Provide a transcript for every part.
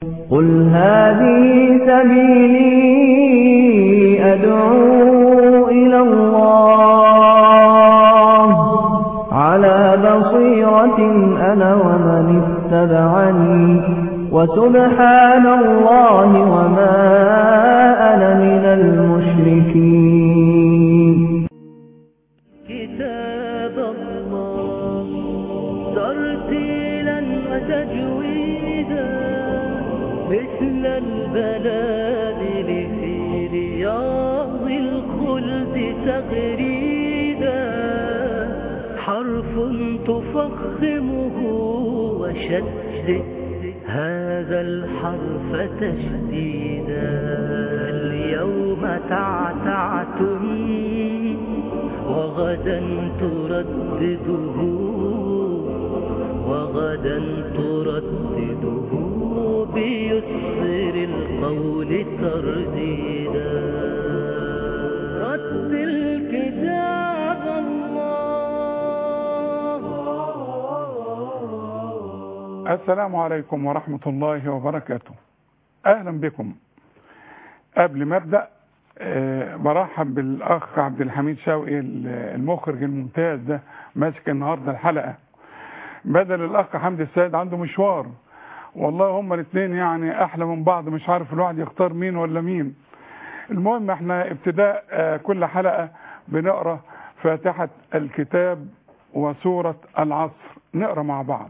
قل هذه سبيلي أدعو إلى الله على بصيرة أنا ومن اتبعني وسبحان الله وما أنا من المشركين كتاب الله ترتيلا وتجويدا مثل البلادل في رياض الخلد تغريدا حرف تفخمه وشدد هذا الحرف تشديدا اليوم تعتعتم وغدا تردده وغدا تردده بيسر القول ترديدا رتل كتاب الله السلام عليكم ورحمة الله وبركاته أهلا بكم قبل ما أبدأ آه، برحب بالأخ عبد الحميد شوقي المخرج الممتاز ده ماسك النهاردة الحلقة بدل الأخ حمدي السيد عنده مشوار والله هما الاثنين يعني أحلى من بعض مش عارف الواحد يختار مين ولا مين المهم احنا ابتداء آه، كل حلقة بنقرأ فاتحة الكتاب وسورة العصر نقرأ مع بعض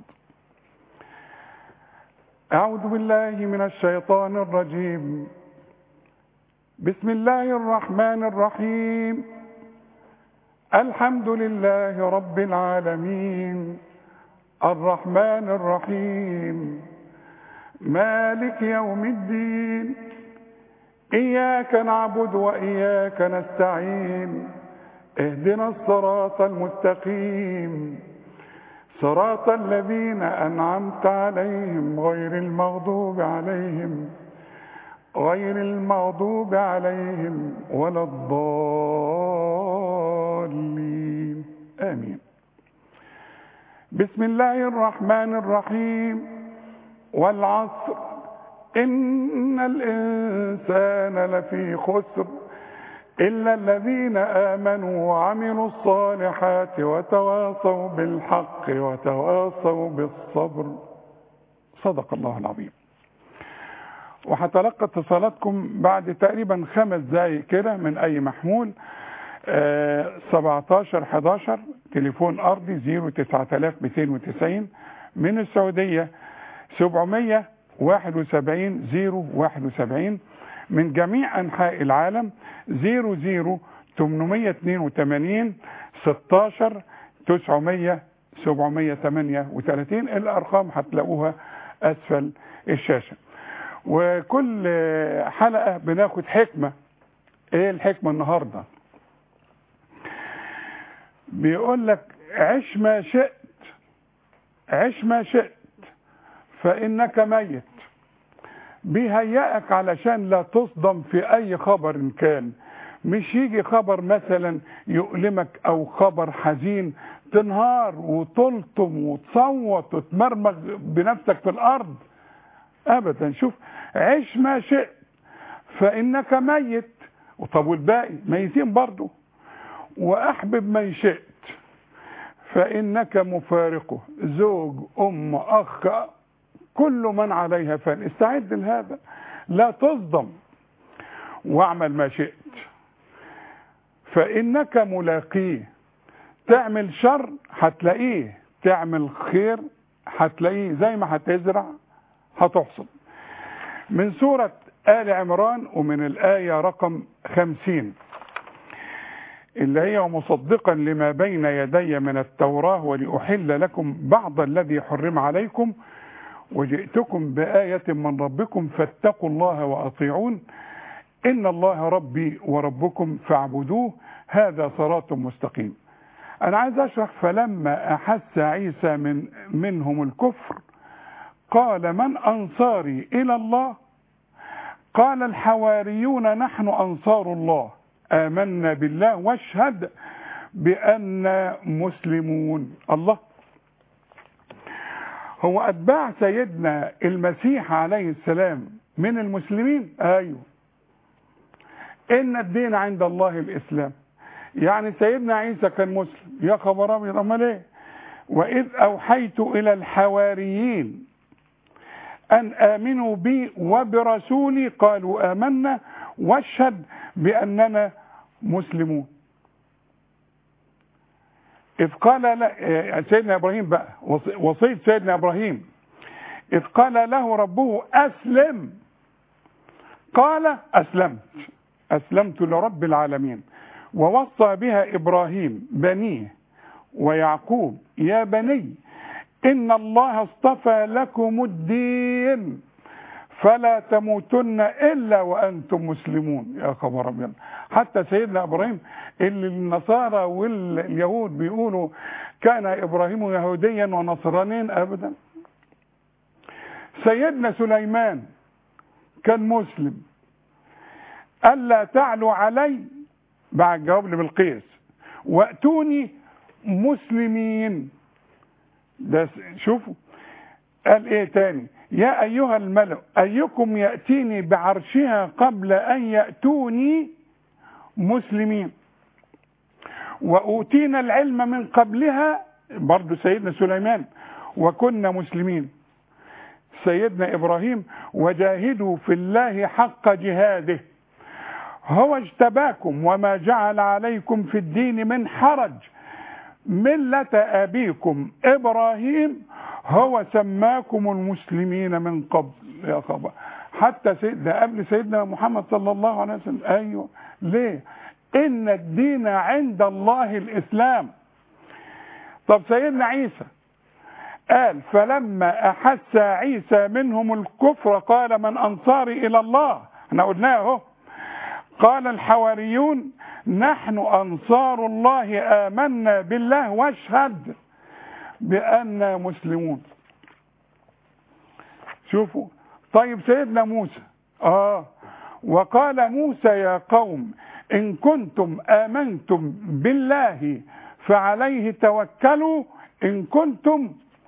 أعوذ بالله من الشيطان الرجيم بسم الله الرحمن الرحيم الحمد لله رب العالمين الرحمن الرحيم مالك يوم الدين إياك نعبد وإياك نستعين اهدنا الصراط المستقيم صراط الذين أنعمت عليهم غير المغضوب عليهم غير المغضوب عليهم ولا الضالين آمين بسم الله الرحمن الرحيم والعصر إن الإنسان لفي خسر إلا الذين آمنوا وعملوا الصالحات وتواصوا بالحق وتواصوا بالصبر صدق الله العظيم وهتلقى اتصالاتكم بعد تقريبا خمس دقايق كده من أي محمول آه 17 11 تليفون أرضي 09290 من السعودية 771 071 من جميع أنحاء العالم 00 882 16 900 738 الأرقام هتلاقوها أسفل الشاشة وكل حلقة بناخد حكمة ايه الحكمة النهاردة بيقول لك عش ما شئت عش ما شئت فإنك ميت بيهيئك علشان لا تصدم في اي خبر كان مش يجي خبر مثلا يؤلمك او خبر حزين تنهار وتلطم وتصوت وتمرمغ بنفسك في الارض ابدا شوف عش ما شئت فانك ميت وطب والباقي ميتين برضه واحبب من شئت فانك مفارقه زوج ام اخ كل من عليها فان استعد لهذا لا تصدم واعمل ما شئت فانك ملاقيه تعمل شر هتلاقيه تعمل خير هتلاقيه زي ما هتزرع هتحصد من سورة آل عمران ومن الآية رقم خمسين اللي هي مصدقا لما بين يدي من التوراة ولأحل لكم بعض الذي حرم عليكم وجئتكم بآية من ربكم فاتقوا الله وأطيعون إن الله ربي وربكم فاعبدوه هذا صراط مستقيم أنا عايز أشرح فلما أحس عيسى من منهم الكفر قال من أنصاري إلى الله قال الحواريون نحن أنصار الله آمنا بالله واشهد بأن مسلمون الله هو اتباع سيدنا المسيح عليه السلام من المسلمين ايوه ان الدين عند الله الاسلام يعني سيدنا عيسى كان مسلم يا خبر ابيض امال ايه واذ اوحيت الى الحواريين ان امنوا بي وبرسولي قالوا امنا واشهد باننا مسلمون إذ قال لا سيدنا إبراهيم بقى وصي- وصية سيدنا إبراهيم إذ قال له ربه أسلم قال أسلمت أسلمت لرب العالمين ووصى بها إبراهيم بنيه ويعقوب يا بني إن الله اصطفى لكم الدين فلا تموتن إلا وأنتم مسلمون يا خبر أبيض حتى سيدنا إبراهيم اللي النصارى واليهود بيقولوا كان إبراهيم يهوديا ونصرانيا أبدا سيدنا سليمان كان مسلم ألا تعلوا علي بعد جواب لبلقيس وأتوني مسلمين ده س- شوفوا قال ايه تاني يا ايها الملأ ايكم يأتيني بعرشها قبل ان يأتوني مسلمين وأوتينا العلم من قبلها برضو سيدنا سليمان وكنا مسلمين سيدنا إبراهيم وجاهدوا في الله حق جهاده هو اجتباكم وما جعل عليكم في الدين من حرج ملة أبيكم إبراهيم هو سماكم المسلمين من قبل يا خبر حتى سيدنا قبل سيدنا محمد صلى الله عليه وسلم أيوه ليه إن الدين عند الله الإسلام طب سيدنا عيسى قال فلما أحس عيسى منهم الكفر قال من أنصاري إلى الله احنا قلناه اهو قال الحواريون نحن أنصار الله آمنا بالله واشهد بأننا مسلمون شوفوا طيب سيدنا موسى آه وقال موسى يا قوم إن كنتم آمنتم بالله فعليه توكلوا إن كنتم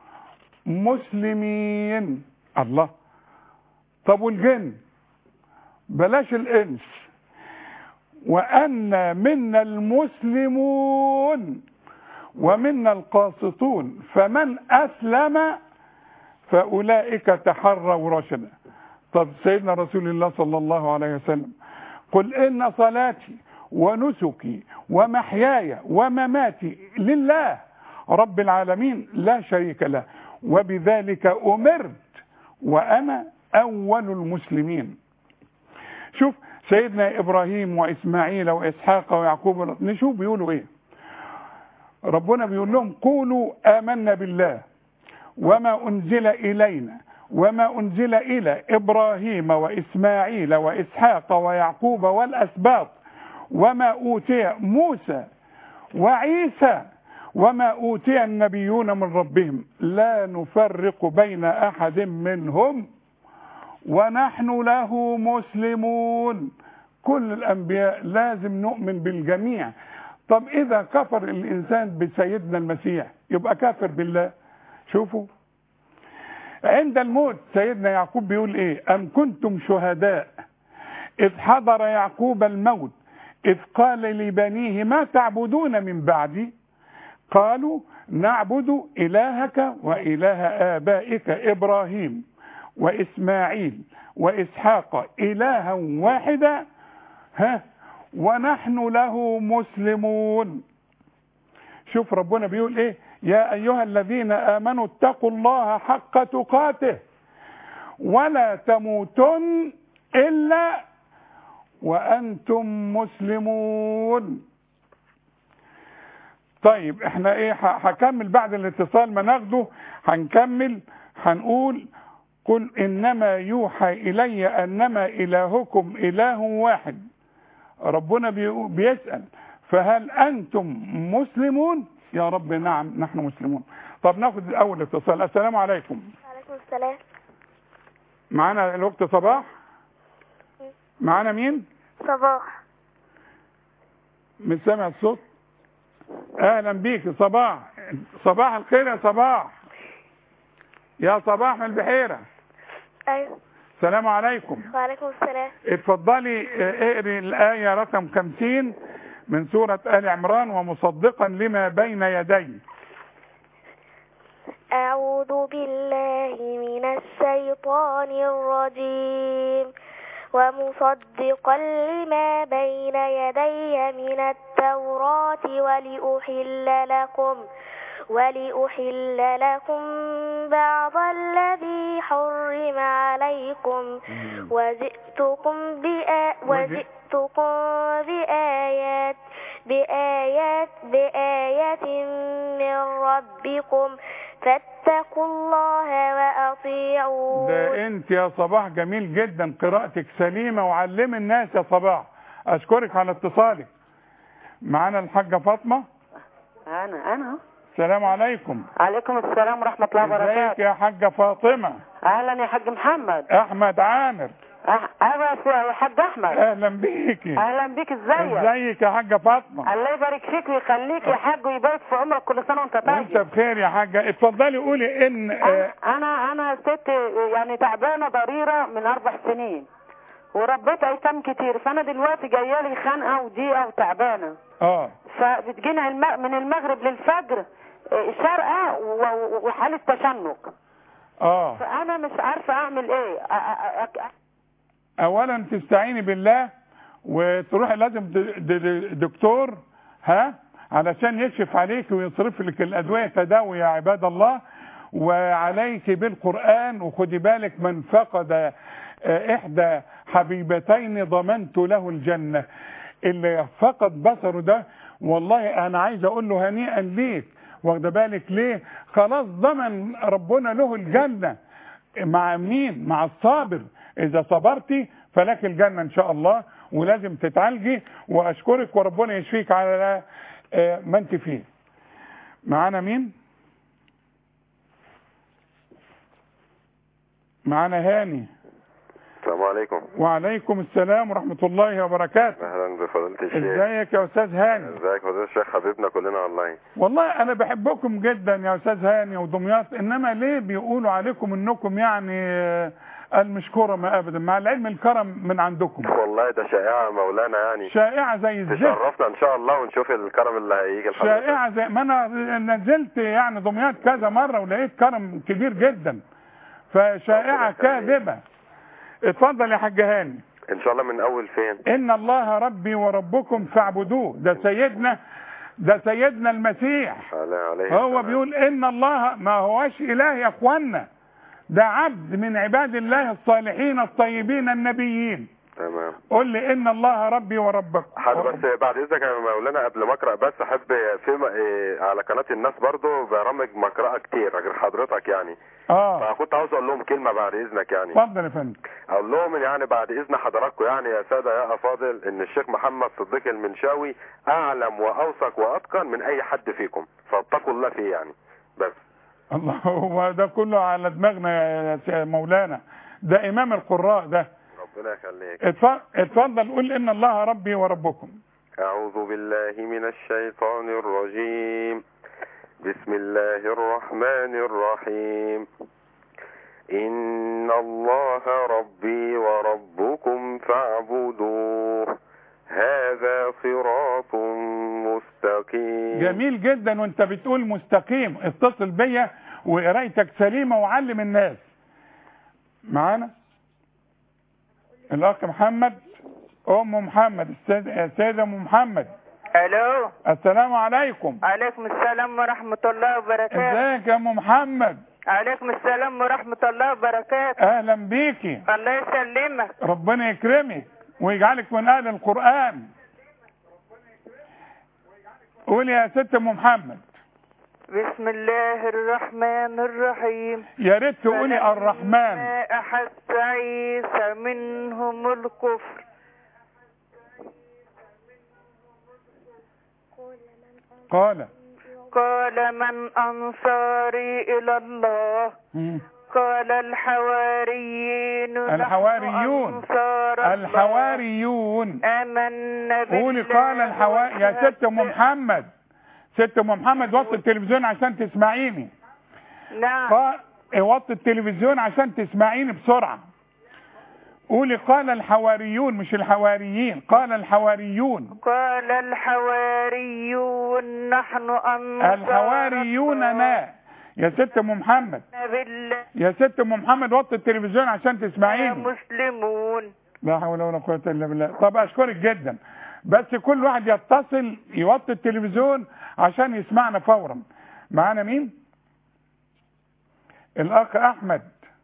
مسلمين الله طب والجن بلاش الإنس وأن منا المسلمون ومنا القاسطون فمن أسلم فأولئك تحروا رشدا طب سيدنا رسول الله صلى الله عليه وسلم قل إن صلاتي ونسكي ومحياي ومماتي لله رب العالمين لا شريك له وبذلك أمرت وأنا أول المسلمين شوف سيدنا إبراهيم وإسماعيل وإسحاق ويعقوب نشوف بيقولوا إيه ربنا بيقول لهم قولوا آمنا بالله وما أنزل إلينا وما أنزل إلى إبراهيم وإسماعيل وإسحاق ويعقوب والأسباط وما أوتي موسى وعيسى وما أوتي النبيون من ربهم لا نفرق بين أحد منهم ونحن له مسلمون كل الأنبياء لازم نؤمن بالجميع طب إذا كفر الإنسان بسيدنا المسيح يبقى كافر بالله شوفوا عند الموت سيدنا يعقوب بيقول ايه ام كنتم شهداء اذ حضر يعقوب الموت اذ قال لبنيه ما تعبدون من بعدي قالوا نعبد الهك واله ابائك ابراهيم واسماعيل واسحاق الها واحدا ها ونحن له مسلمون شوف ربنا بيقول ايه يا ايها الذين امنوا اتقوا الله حق تقاته ولا تموتن الا وانتم مسلمون طيب احنا ايه ه- هكمل بعد الاتصال ما ناخده هنكمل هنقول قل انما يوحى الي انما الهكم اله واحد ربنا بيقول- بيسال فهل انتم مسلمون يا رب نعم نحن مسلمون طب ناخد الاول اتصال السلام عليكم وعليكم السلام معانا الوقت صباح معانا مين صباح من سامع الصوت اهلا بيك صباح صباح الخير يا صباح يا صباح من البحيرة أيوة السلام عليكم وعليكم السلام اتفضلي اه، اقري الآية رقم 50 من سورة آل عمران ومصدقا لما بين يديه أعوذ بالله من الشيطان الرجيم ومصدقا لما بين يدي من التوراة ولأحل لكم ولأحل لكم بعض الذي حرم عليكم وجئتكم بآ وجئتكم بآيات بآيات بآية من ربكم فاتقوا الله وأطيعون ده انت يا صباح جميل جدا قراءتك سليمة وعلم الناس يا صباح اشكرك على اتصالك معانا الحاجة فاطمة انا انا السلام عليكم عليكم السلام ورحمه الله ازيك وبركاته يا حاجة فاطمة اهلا يا حاج محمد احمد عامر أه- ايوه يا حاج احمد اهلا بيكي اهلا بيك ازيك ازيك يا حاجة فاطمة الله يبارك فيك ويخليك يا حاج ويبارك في عمرك كل سنه وانت وانت طيب بخير يا حاجة اتفضلي قولي ان اه، انا انا ست يعني تعبانه ضريره من اربع سنين وربيت ايتام كتير فانا دلوقتي جايه لي خانقه وضيقه وتعبانه اه فبتجينا الم- من المغرب للفجر آه، شرقه و- وحاله تشنج اه فانا مش عارفه اعمل ايه أ- أ- أ- اولا تستعيني بالله وتروحي لازم د- د- دكتور ها علشان يكشف عليك ويصرف لك الادويه تداوي يا عباد الله وعليك بالقران وخدي بالك من فقد آه، احدى حبيبتين ضمنت له الجنه اللي فقد بصره ده والله انا عايز اقول له هنيئا ليك واخده بالك ليه خلاص ضمن ربنا له الجنه مع مين مع الصابر اذا صبرتي فلك الجنه ان شاء الله ولازم تتعالجي واشكرك وربنا يشفيك على آه، ما انت فيه معانا مين معانا هاني السلام عليكم وعليكم السلام ورحمة الله وبركاته اهلا بفضيلة الشيخ ازيك يا استاذ هاني ازيك فضيلة الشيخ حبيبنا كلنا والله والله انا بحبكم جدا يا استاذ هاني ودمياط انما ليه بيقولوا عليكم انكم يعني آه، المشكورة ما ابدا مع العلم الكرم من عندكم والله ده شائعة مولانا يعني شائعة زي الزفت تشرفنا ان شاء الله ونشوف الكرم اللي هيجي لحضرتك شائعة زي ما انا نزلت يعني دمياط كذا مرة ولقيت كرم كبير جدا فشائعة كاذبة اتفضل يا حاج هاني ان شاء الله من اول فين ان الله ربي وربكم فاعبدوه ده سيدنا ده سيدنا المسيح عليه عليه هو السلام. بيقول ان الله ما هوش اله يا اخوانا ده عبد من عباد الله الصالحين الطيبين النبيين تمام قل لي ان الله ربي وربكم حد بس بعد اذنك يا مولانا قبل ما اقرا بس احب في م- إيه، على قناه الناس برضو برامج مقرأة كتير غير حضرتك يعني اه فكنت عاوز اقول لهم كلمه بعد اذنك يعني اتفضل يا فندم اقول لهم يعني بعد اذن حضراتكم يعني يا ساده يا افاضل ان الشيخ محمد صديق المنشاوي اعلم واوثق واتقن من اي حد فيكم فاتقوا الله فيه يعني بس الله هو ده كله على دماغنا يا يا مولانا ده امام القراء ده ربنا يخليك اتف- اتفضل قول ان الله ربي وربكم أعوذ بالله من الشيطان الرجيم بسم الله الرحمن الرحيم إن الله ربي وربكم فاعبدوه هذا صراط مستقيم جميل جدا وانت بتقول مستقيم اتصل بيا وقرايتك سليمه وعلم الناس معانا الاخ محمد ام محمد السيد- السيده ام محمد الو السلام عليكم عليكم السلام ورحمه الله وبركاته ازيك يا ام محمد عليكم السلام ورحمه الله وبركاته اهلا بيكي الله يسلمك ربنا يكرمك ويجعلك من اهل القران قولي يا ست ام محمد بسم الله الرحمن الرحيم يا ريت تقولي الرحمن فلما أحس عيسى منهم الكفر قال قال من أنصاري إلى الله مم. قال الحواريين نحن الحواريون. أنصار الله. الحواريون آمنا بالله قولي قال الحواري يا ست ام محمد ست ام محمد وطي التلفزيون عشان تسمعيني نعم قال وطي التلفزيون عشان تسمعيني بسرعة قولي قال الحواريون مش الحواريين قال الحواريون قال الحواريون نحن أنصار الحواريون الله انا يا ست ام محمد بالله يا ست ام محمد وطي التلفزيون عشان تسمعيني مسلمون لا حول ولا قوة الا بالله طب اشكرك جدا بس كل واحد يتصل يوطي التلفزيون عشان يسمعنا فورا معانا مين الاخ احمد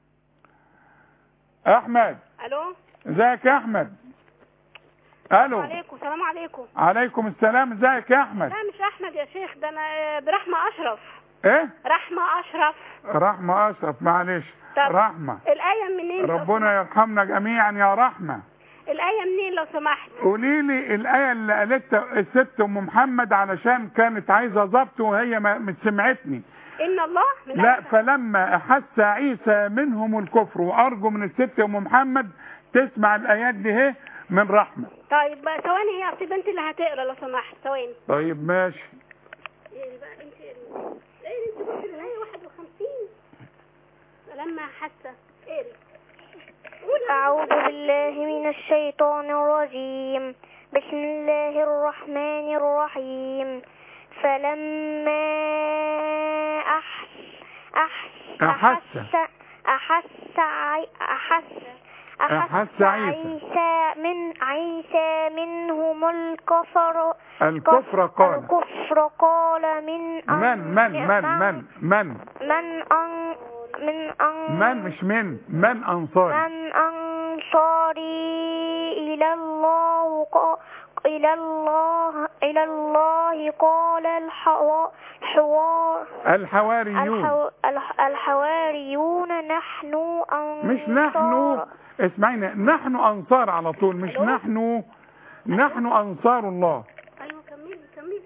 احمد الو ازيك يا احمد الو عليكم السلام عليكم عليكم السلام ازيك يا احمد لا مش احمد يا شيخ ده انا برحمه اشرف ايه رحمه اشرف رحمة اشرف معلش طب. رحمة الايه منين لو ربنا يرحمنا جميعا يا رحمة سمحت؟ الايه منين لو سمحت قولي لي الآية اللي قالتها الست أم محمد علشان كانت عايزة ضبط وهي ما مش سمعتني ان الله من لا أجل- فلما أحس عيسى منهم الكفر وأرجو من الست أم محمد تسمع الآيات دي اهي من رحمة طيب بقى ثواني هي اصل بنتي اللي هتقرا لو سمحت ثواني طيب ماشي ايه بقى انت ايه انت بصي الايه 51 لما حاسه ايه أعوذ بالله من الشيطان الرجيم بسم الله الرحمن الرحيم فلما أحس أحس أحس. أحس عي- أحس أحس عيسى. عيسى من عيسى منهم الكفر الكفر قال الكفر قال من أن- من من من من من من أن من أن من مش من من أنصاري من أنصاري إلى الله قا- إلى الله إلى الله قال الحوا- الحوار الحواريون الحو الح- الحواريون نحن أنصار مش نحن اسمعينا نحن أنصار على طول مش ألو؟ نحن نحن أنصار الله ايوه كملي كملي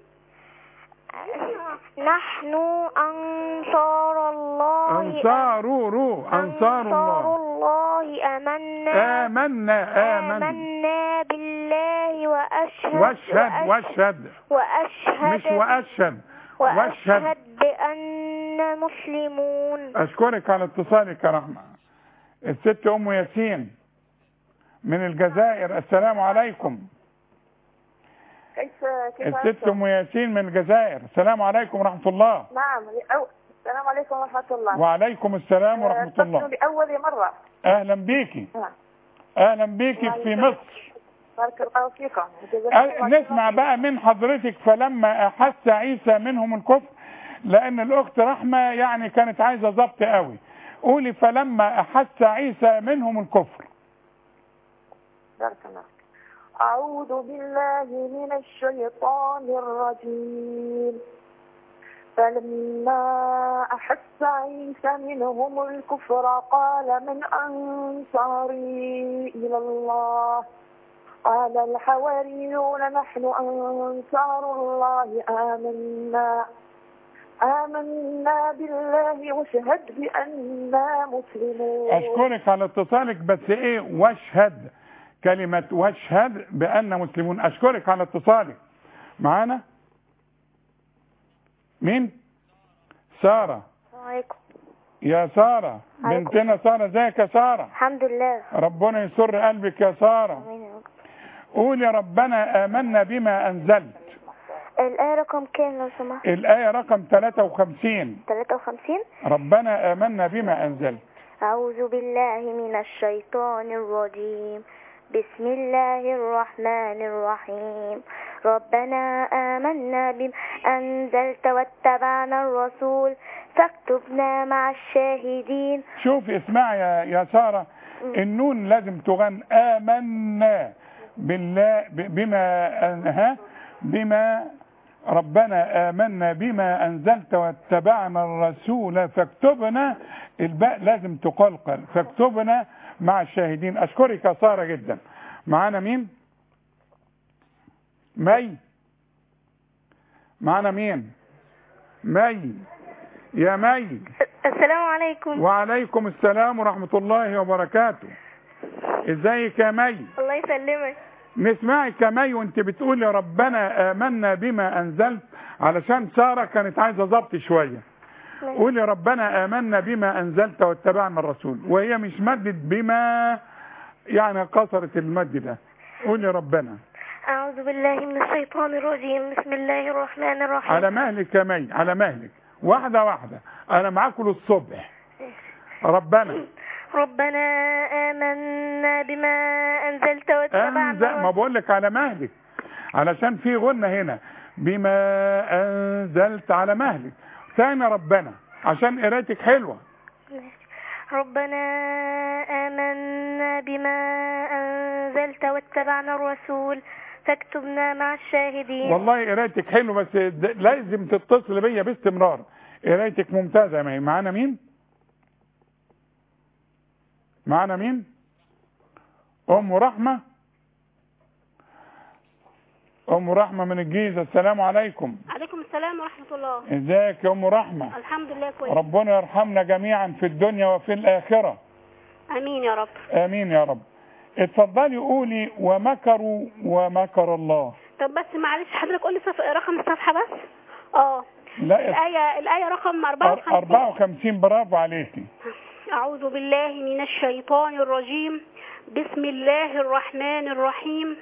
نحن أنصار الله أنصار رو أنصار الله الله آمنا آمنا آمنا آمنا بالله وأشهد واشهد واشهد وأشهد مش وأشهد واشهد وأشهد بأن مسلمون أشكرك على اتصالك يا رحمة الست أم ياسين من الجزائر السلام عليكم كيف كيف الست أم ياسين من الجزائر السلام عليكم ورحمة الله نعم أو... السلام عليكم ورحمة الله وعليكم السلام ورحمة الله لأول مرة أهلا بيكي نعم. أهلا بيكي في مصر بارك الله فيكم أه، نسمع بقى من حضرتك فلما أحس عيسى منهم الكفر لأن الأخت رحمة يعني كانت عايزة ضبط قوي قولي فلما أحس عيسى منهم الكفر بارك الله أعوذ بالله من الشيطان الرجيم فلما أحس عيسى منهم الكفر قال من أنصاري إلى الله قال الحواريون نحن أنصار الله آمنا آمنا بالله واشهد بأننا مسلمون أشكرك على اتصالك بس إيه واشهد كلمة واشهد بأن مسلمون أشكرك على اتصالك معانا مين سارة السلام عليكم يا سارة عليكم. بنتنا سارة ازيك يا سارة الحمد لله ربنا يسر قلبك يا سارة آمين يا رب. قول يا ربنا آمنا بما أنزلت الآية رقم كام لو سمحت الآية رقم 53 53 ربنا آمنا بما أنزلت أعوذ بالله من الشيطان الرجيم بسم الله الرحمن الرحيم ربنا آمنا بما أنزلت واتبعنا الرسول فاكتبنا مع الشاهدين شوف اسمع يا يا سارة النون لازم تغن آمنا بالله ب- بما أن- ها بما ربنا آمنا بما أنزلت واتبعنا الرسول فاكتبنا الباء لازم تقلقل فاكتبنا مع الشاهدين أشكرك يا سارة جدا معانا مين مي معانا مين مي يا مي السلام عليكم وعليكم السلام ورحمة الله وبركاته ازيك يا مي الله يسلمك نسمعك يا مي وانت بتقول يا ربنا آمنا بما أنزلت علشان سارة كانت عايزة ضبط شوية قولي ربنا آمنا بما أنزلت واتبعنا الرسول وهي مش مدت بما يعني قصرت المد ده قولي ربنا أعوذ بالله من الشيطان الرجيم بسم الله الرحمن الرحيم على مهلك يا مي على مهلك واحدة واحدة أنا معاكم للصبح ربنا ربنا آمنا بما أنزلت واتبعنا أنزل ما الرسول. بقول لك على مهلك علشان في غنة هنا بما أنزلت على مهلك ثاني ربنا عشان قرايتك حلوة ربنا آمنا بما أنزلت واتبعنا الرسول فاكتبنا مع الشاهدين والله قرايتك حلوة بس د- لازم تتصل بيا باستمرار قرايتك ممتازة يا مي معانا مين معانا مين ام رحمة ام رحمة من الجيزة السلام عليكم عليكم السلام ورحمة الله ازيك يا ام رحمة الحمد لله كويس ربنا يرحمنا جميعا في الدنيا وفي الآخرة امين يا رب آمين يا رب اتفضلي قولي ومكروا ومكر الله طب بس معلش حضرتك قول لي صف... رقم الصفحة بس اه لا الآية الآية رقم 54 54 برافو عليكي أعوذ بالله من الشيطان الرجيم بسم الله الرحمن الرحيم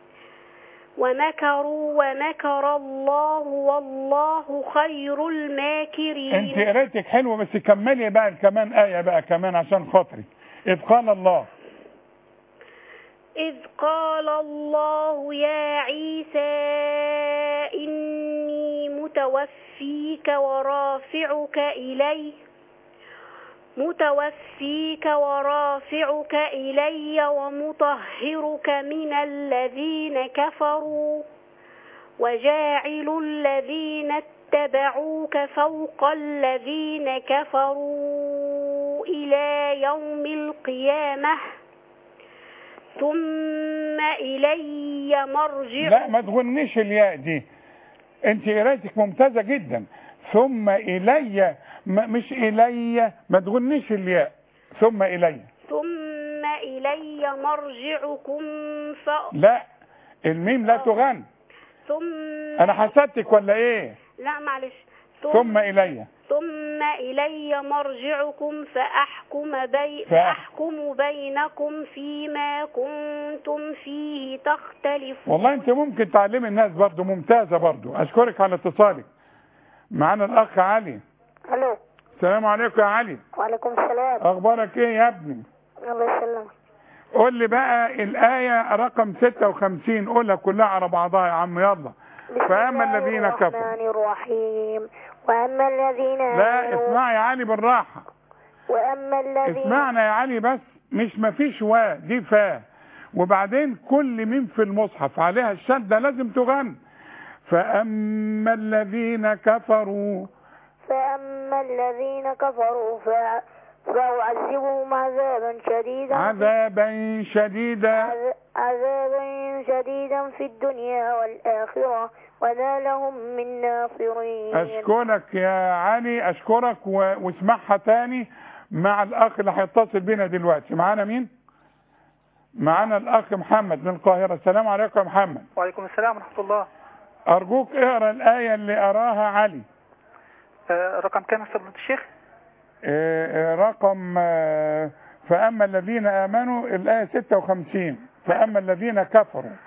ومكروا ومكر الله والله خير انت الماكرين قرايتك حلوه بس كملي بقى كمان آية بقى كمان عشان خاطري إذ قال الله إذ قال الله يا عيسى إني متوفيك ورافعك إلي متوفيك ورافعك إلي ومطهرك من الذين كفروا وجاعل الذين اتبعوك فوق الذين كفروا إلى يوم القيامة ثم إلي مرجع لا ما تغنيش الياء دي انت قرايتك ممتازة جدا ثم إلي ما مش إلي ما تغنيش الياء ثم إلي ثم إلي مرجعكم ف... لا الميم لا تغن ثم أنا حسدتك ولا إيه لا معلش ثم إلي ثم إلي مرجعكم فأحكم, بي... فأح- فأحكم بينكم فيما كنتم فيه تختلفون والله انت ممكن تعلمي الناس برضو ممتازة برضو اشكرك على اتصالك معنا الاخ علي الو السلام عليكم يا علي وعليكم السلام اخبارك ايه يا ابني الله يسلمك قول لي بقى الايه رقم 56 قولها كلها على بعضها يا عم يلا بسم فاما الله الذين كفروا الرحمن الرحيم وأما الذين لا آمنوا اسمع يا علي بالراحه وأما الذين اسمعنا يا علي بس مش مفيش وا دي فا وبعدين كل مين في المصحف عليها الشده لازم تغن فاما الذين كفروا فأما الذين كفروا فع- فأعذبهم عذابا شديدا عذابا شديدا عذ- عذابا شديدا في الدنيا والآخرة وما لهم من ناصرين اشكرك يا علي اشكرك و... واسمعها تاني مع الاخ اللي هيتصل بينا دلوقتي معانا مين معانا الاخ محمد من القاهرة السلام عليكم يا محمد وعليكم السلام ورحمة الله ارجوك اقرا الايه اللي اراها علي آه، رقم كام يا فضيلة الشيخ آه، آه، رقم آه، فاما الذين امنوا الايه 56 فاما الذين كفروا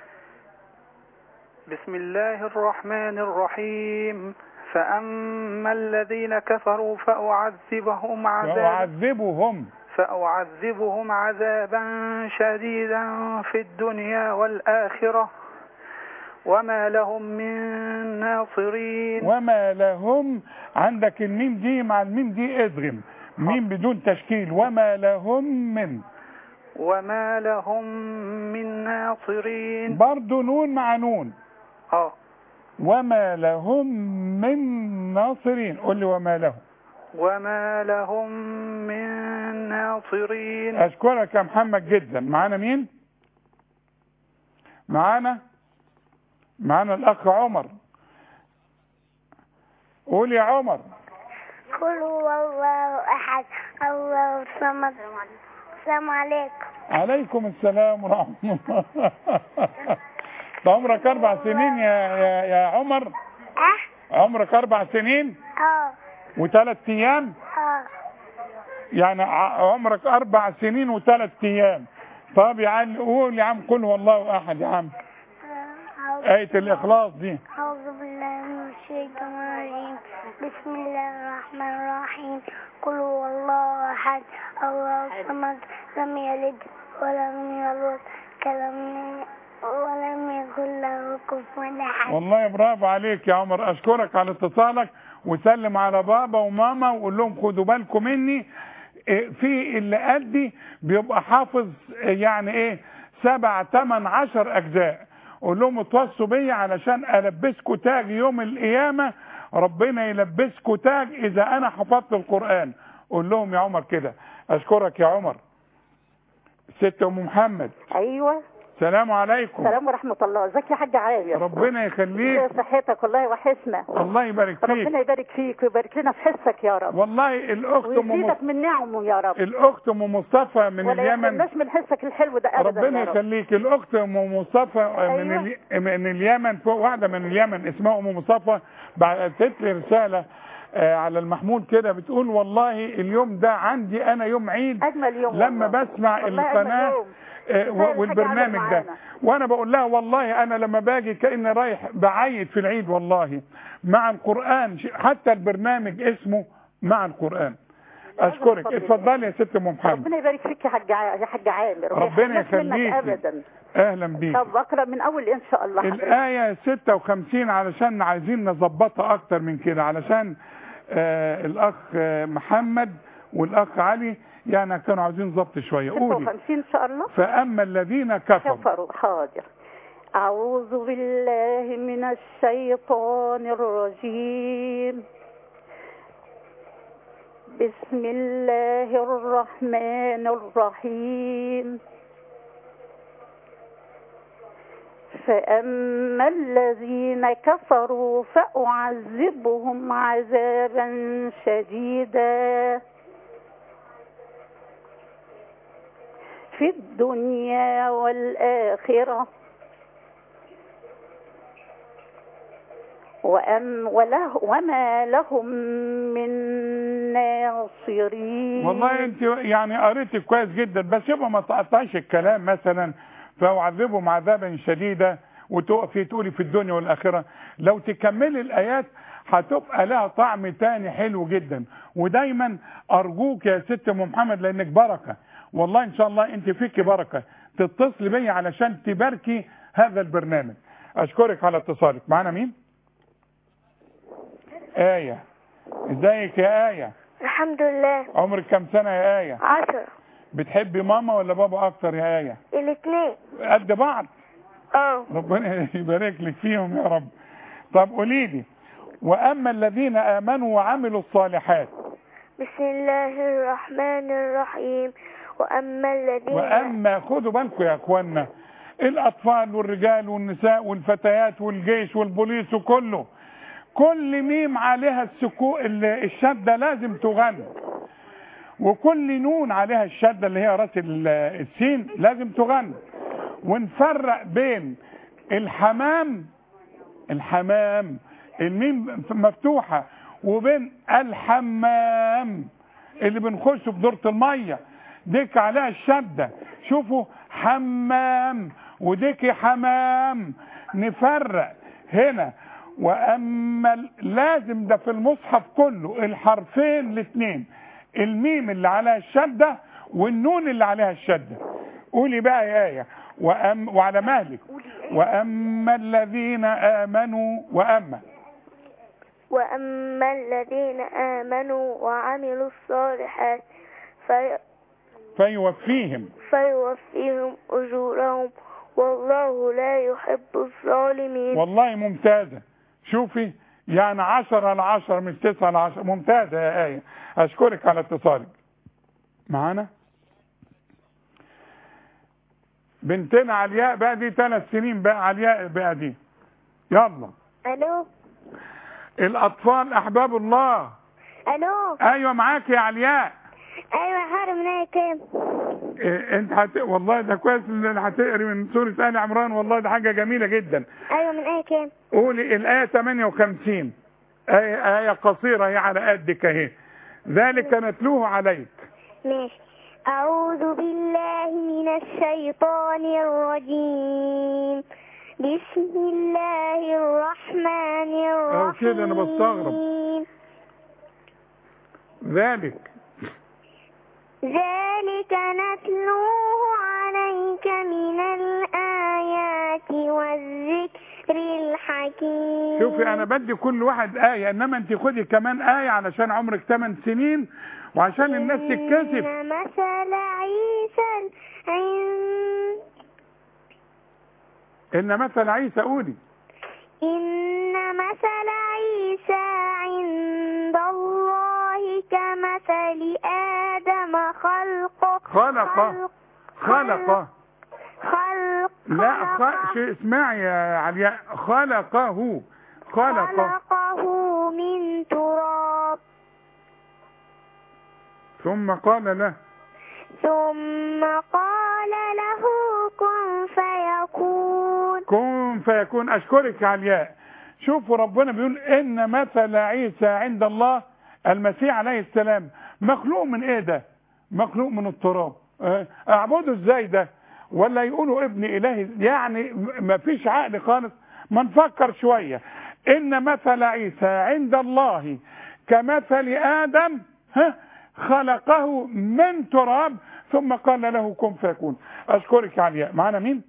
بسم الله الرحمن الرحيم فأما الذين كفروا فأعذبهم عذابا ويعذبهم فأعذبهم عذابا شديدا في الدنيا والآخرة وما لهم من ناصرين وما لهم عندك الميم دي مع الميم دي ادغم ميم بدون تشكيل وما لهم من وما لهم من ناصرين برضو نون مع نون اه وما لهم من ناصرين قول لي وما لهم وما لهم من ناصرين اشكرك يا محمد جدا معانا مين معانا معانا الاخ عمر قول يا عمر قل هو الله أحد الله الصمد السلام عليكم عليكم السلام ورحمة الله ده عمرك اربع سنين يا يا, يا عمر أه عمرك اربع سنين اه وثلاث ايام اه يعني ع- عمرك اربع سنين وثلاث ايام طب يا عم قول يا عم قل هو الله احد يا عم أعوذ- آية الإخلاص دي أعوذ بالله من الشيطان الرجيم بسم الله الرحمن الرحيم قل هو الله أحد الله الصمد لم يلد ولم يولد كلم ولم يكن له كفوا أحد والله برافو عليك يا عمر أشكرك على اتصالك وسلم على بابا وماما وقول لهم خدوا بالكم مني إيه، في اللي قدي بيبقى حافظ إيه، يعني ايه سبع تمن عشر أجزاء قول لهم اتوصوا بيا علشان ألبسكوا تاج يوم القيامة ربنا يلبسكوا تاج إذا أنا حفظت القرآن قول لهم يا عمر كده أشكرك يا عمر ست أم محمد ايوه سلام عليكم السلام ورحمه الله ازيك يا حاج عامر ربنا يخليك ازي صحتك والله وحشنا الله يبارك فيك ربنا يبارك فيك ويبارك لنا في حسك يا رب والله الاخت ام ويزيدك من نعمه يا رب الاخت ام مصطفى من ولا اليمن يحرمناش من حسك الحلو ده ابدا ربنا يا رب يخليك الاخت ام مصطفى من أيوة. الي... من اليمن فوق واحده من اليمن اسمها ام مصطفى بعتت لي رساله آه، على المحمول كده بتقول والله اليوم ده عندي انا يوم عيد اجمل يوم لما والله. بسمع والله أجمل القناه يوم. آه، كفاية و- الحاجة والبرنامج عمل ده معانا. وانا بقول لها والله انا لما باجي كاني رايح بعيد في العيد والله مع القران ش- حتى البرنامج اسمه مع القران اشكرك بفضل الله. اتفضلي يا ست ام محمد ربنا يبارك فيك يا حاج ع- يا حاج عامر وما ربنا يحرمناش منك يخليكي. ابدا اهلا بيك طب اقرا من اول ان شاء الله حضرتك. الآية 56 علشان عايزين نظبطها أكتر من كده علشان آه الأخ آه محمد والأخ علي يعني كانوا عايزين ضبط شوية قولي 56 ان شاء الله فأما الذين كفروا كفروا حاضر أعوذ بالله من الشيطان الرجيم بسم الله الرحمن الرحيم فأما الذين كفروا فأعذبهم عذابا شديدا في الدنيا والآخرة وأم وله وما لهم من ناصرين والله أنت يعني قريتي كويس جدا بس يبقى ما تقطعش الكلام مثلا فأعذبهم عذابا شديدا وتقفي تقولي في الدنيا والآخرة لو تكملي الآيات هتبقى لها طعم تاني حلو جدا ودايما أرجوك يا ست أم محمد لأنك بركة والله إن شاء الله أنت فيكي بركة تتصلي بيا علشان تباركي هذا البرنامج أشكرك على اتصالك معنا مين؟ آية ازيك يا آية الحمد لله عمرك كم سنة يا آية عشرة بتحبي ماما ولا بابا أكتر يا آية الاثنين قد بعض اه ربنا يبارك لك فيهم يا رب طب قولي لي وأما الذين آمنوا وعملوا الصالحات بسم الله الرحمن الرحيم وأما الذين وأما خدوا بالكم يا أخوانا الأطفال والرجال والنساء والفتيات والجيش والبوليس وكله كل ميم عليها السكو ال- الشدة لازم تغنى وكل نون عليها الشدة اللي هي راس ال- السين لازم تغنى ونفرق بين الحمام الحمام الميم مفتوحة وبين الحمام اللي بنخش بدورة المية ديك عليها الشدة شوفوا حمام وديك حمام نفرق هنا واما ال- لازم ده في المصحف كله الحرفين الاثنين الميم اللي عليها الشدة والنون اللي عليها الشدة قولي بقى يا آية وأم وعلى مهلك وأما الذين آمنوا وأما وأما الذين آمنوا وعملوا الصالحات في فيوفيهم فيوفيهم أجورهم والله لا يحب الظالمين والله ممتازة شوفي يعني عشرة على عشرة مش تسعة على عشرة ممتازة يا آية أشكرك على اتصالك معانا بنتنا علياء بقى دي ثلاث سنين بقى علياء بقى دي يلا ألو الأطفال أحباب الله ألو أيوة معاك يا علياء أيوة حارة من أي كام إيه انت هت... والله ده كويس ان هتقري من سورة آل عمران والله ده حاجة جميلة جدا أيوة من أي كام قولي الآية 58 آية, آية قصيرة هي على قدك اهي ذلك نتلوه عليك ماشي أعوذ بالله من الشيطان الرجيم بسم الله الرحمن أو الرحيم كده أنا بستغرب. ذلك ذلك نتلوه عليك من الآيات والذكر الحكيم شوفي انا بدي كل واحد آية انما انت خدي كمان آية علشان عمرك 8 سنين وعشان الناس تتكسف إن مثل عيسى عند ان مثل عيسى قولي إن مثل عيسى عند الله كمثل آدم خلقه خلقه خلقه خلق لا خ... خلق- شيء اسمعي يا علياء خلقه خلقه خلقه من تراب ثم قال له ثم قال له كن فيكون كن فيكون اشكرك يا علياء شوفوا ربنا بيقول ان مثل عيسى عند الله المسيح عليه السلام مخلوق من ايه ده مخلوق من التراب اه، اعبده ازاي ده ولا يقولوا ابن الهي يعني ما فيش عقل خالص ما نفكر شوية ان مثل عيسى عند الله كمثل ادم ها خلقه من تراب ثم قال له كن فيكون اشكرك يا علياء معانا مين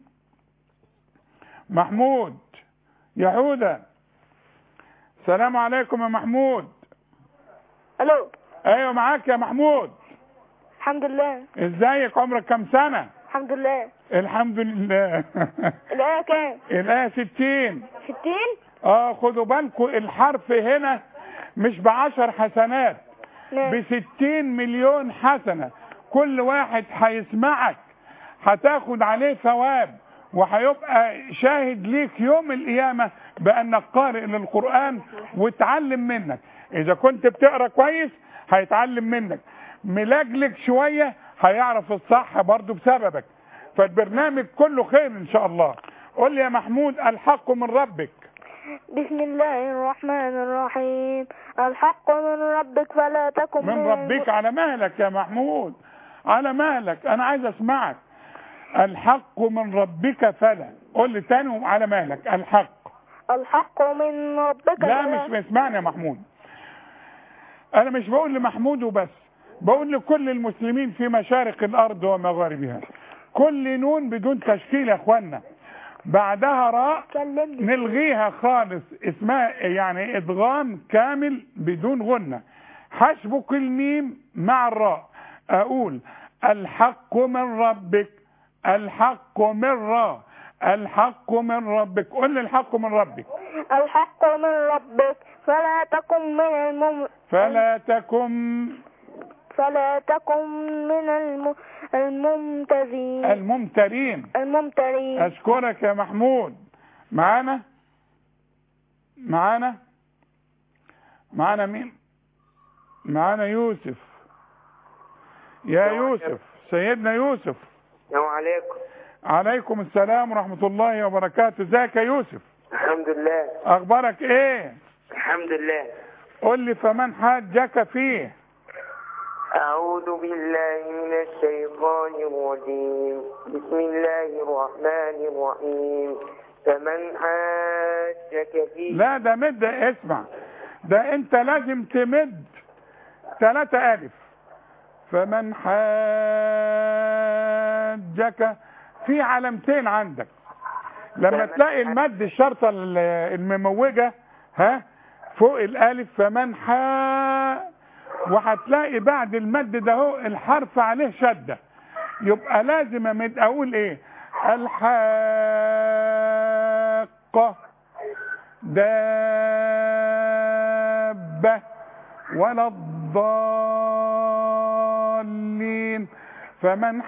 محمود يا حودة السلام عليكم يا محمود الو ايوه معاك يا محمود الحمد لله ازيك عمرك كام سنة الحمد لله الحمد لله الآية كام؟ الآية 60 ستين؟ اه خدوا بالكم الحرف هنا مش بعشر حسنات نعم بستين مليون حسنة كل واحد هيسمعك هتاخد عليه ثواب وهيبقى شاهد ليك يوم القيامة بأنك قارئ للقرآن وتعلم منك إذا كنت بتقرأ كويس هيتعلم منك ملجلج شوية هيعرف الصح برضو بسببك فالبرنامج كله خير إن شاء الله قول لي يا محمود الحق من ربك بسم الله الرحمن الرحيم الحق من ربك فلا تكن من ربك على مهلك يا محمود على مهلك انا عايز اسمعك الحق من ربك فلا قول لي تاني على مهلك الحق الحق من ربك لا فلا- مش اسمعني يا محمود انا مش بقول لمحمود وبس بقول لكل المسلمين في مشارق الارض ومغاربها كل نون بدون تشكيل يا اخوانا بعدها راء كلمني نلغيها خالص اسمها يعني ادغام كامل بدون غنة حسبك الميم مع الراء اقول الحق من ربك الحق من را الحق من ربك قل لي الحق من ربك الحق من ربك فلا تكن من المم... فلا تكن فلا تكن من الم... الممتزين الممترين الممترين اشكرك يا محمود معانا معانا معانا مين معانا يوسف يا يوسف سيدنا يوسف السلام عليكم عليكم السلام ورحمة الله وبركاته ازيك يا يوسف الحمد لله اخبارك ايه الحمد لله قل لي فمن حاجك فيه أعوذ بالله من الشيطان الرجيم بسم الله الرحمن الرحيم فمن حاجك فيه لا ده مد اسمع ده انت لازم تمد ثلاثة الف فمن حاجك في علامتين عندك لما فمن تلاقي حاج- المد الشرطة ال- المموجة ها فوق الالف فمن حا وهتلاقي بعد المد ده هو الحرف عليه شدة يبقى لازم امد اقول ايه الحاقة دابة ولا الضالين فمن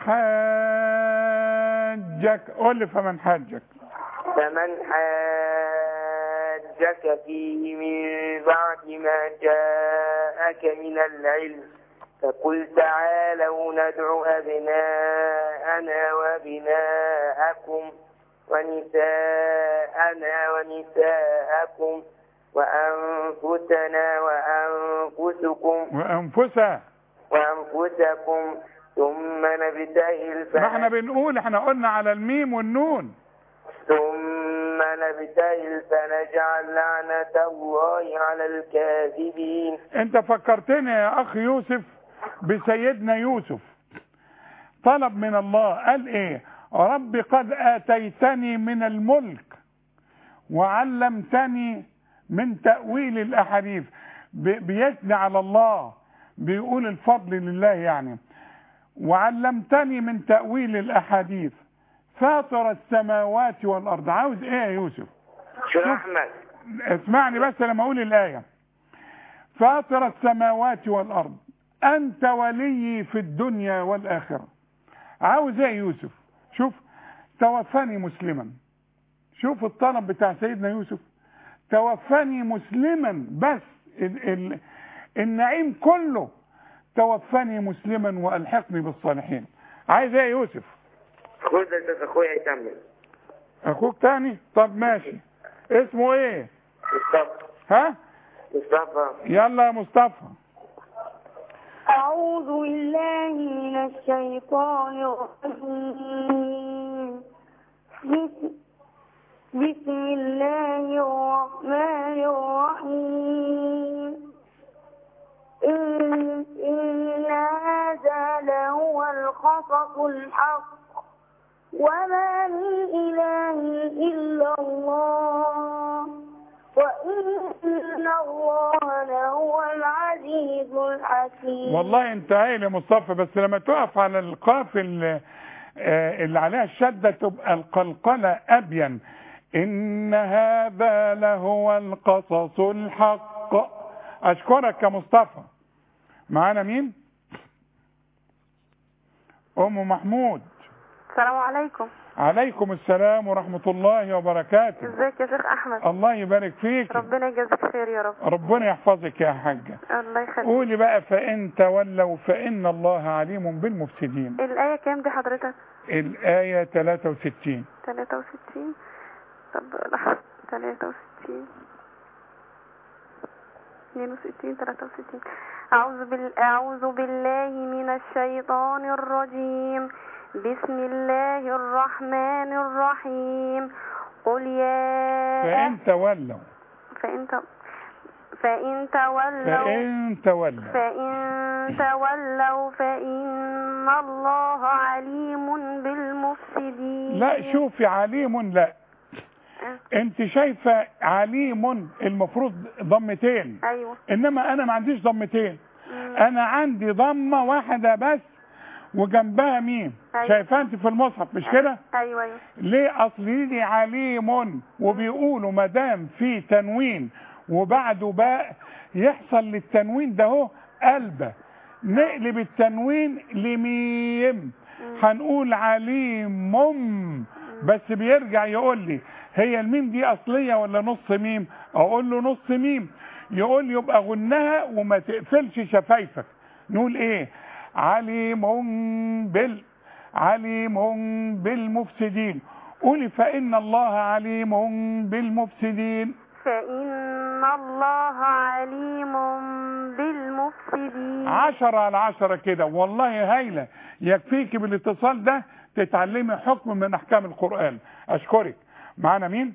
حاجك قول لي فمن حاجك فمن حاجك فيه من بعد ما جاءك من العلم فقل تعالوا ندع أبناءنا وأبناءكم ونساءنا ونساءكم وأنفسنا وأنفسكم وأنفسها وأنفسكم ثم نبتهل ما احنا فنجعل بنقول احنا قلنا على الميم والنون ثم نبتهل فنجعل لعنة الله على الكاذبين انت فكرتني يا اخ يوسف بسيدنا يوسف طلب من الله قال ايه رب قد اتيتني من الملك وعلمتني من تأويل الاحاديث بي- بيثني على الله بيقول الفضل لله يعني وعلمتني من تأويل الاحاديث فاطر السماوات والارض عاوز ايه يا يوسف شو أحمد اسمعني بس لما اقول الايه فاطر السماوات والارض انت ولي في الدنيا والاخره عاوز ايه يا يوسف شوف توفاني مسلما شوف الطلب بتاع سيدنا يوسف توفاني مسلما بس ال ال النعيم كله توفاني مسلما والحقني بالصالحين عايز ايه يا يوسف خذ أستاذ أخويا يكمل اخوك تاني طب ماشي اسمه ايه مصطفى ها مصطفى يلا يا مصطفى أعوذ بالله من الشيطان الرجيم بسم, بسم الله الرحمن الرحيم إن, إن هذا لهو القصص الحق وما من إله إلا الله وإن الله لهو العزيز الحكيم والله انت هايل يا مصطفى بس لما تقف على القاف اللي, آه، اللي عليها الشدة تبقى القلقلة أبين إن هذا لهو القصص الحق أشكرك يا مصطفى معانا مين أم محمود السلام عليكم عليكم السلام ورحمة الله وبركاته ازيك يا شيخ احمد الله يبارك فيك ربنا يجازيك خير يا رب ربنا يحفظك يا حاجة الله يخليك قولي بقى فإن تولوا فإن الله عليم بالمفسدين الآية كام دي حضرتك الآية 63 63 طب لحظة 63 62 63 أعوذ بال... أعوذ بالله من الشيطان الرجيم بسم الله الرحمن الرحيم قل يا فإن تولوا فإن ت... فإن تولوا فإن تولوا فإن تولوا فإن الله عليم بالمفسدين لا شوفي عليم لا انت شايفة عليم المفروض ضمتين أيوة انما انا ما عنديش ضمتين انا عندي ضمة واحدة بس وجنبها ميم أيوة. شايفاه انت في المصحف مش كده أيوة أيوة ليه اصل لي عليم وبيقولوا ما دام في تنوين وبعده باء يحصل للتنوين ده هو قلبه نقلب التنوين لميم هنقول عليم بس بيرجع يقول لي هي الميم دي اصليه ولا نص ميم اقول له نص ميم يقول يبقى غنها وما تقفلش شفايفك نقول ايه عليم بال عليم بالمفسدين قولي فإن الله عليم بالمفسدين فإن الله عليم بالمفسدين عشرة على عشرة كده والله هايلة يكفيك بالاتصال ده تتعلمي حكم من أحكام القرآن أشكرك معنا مين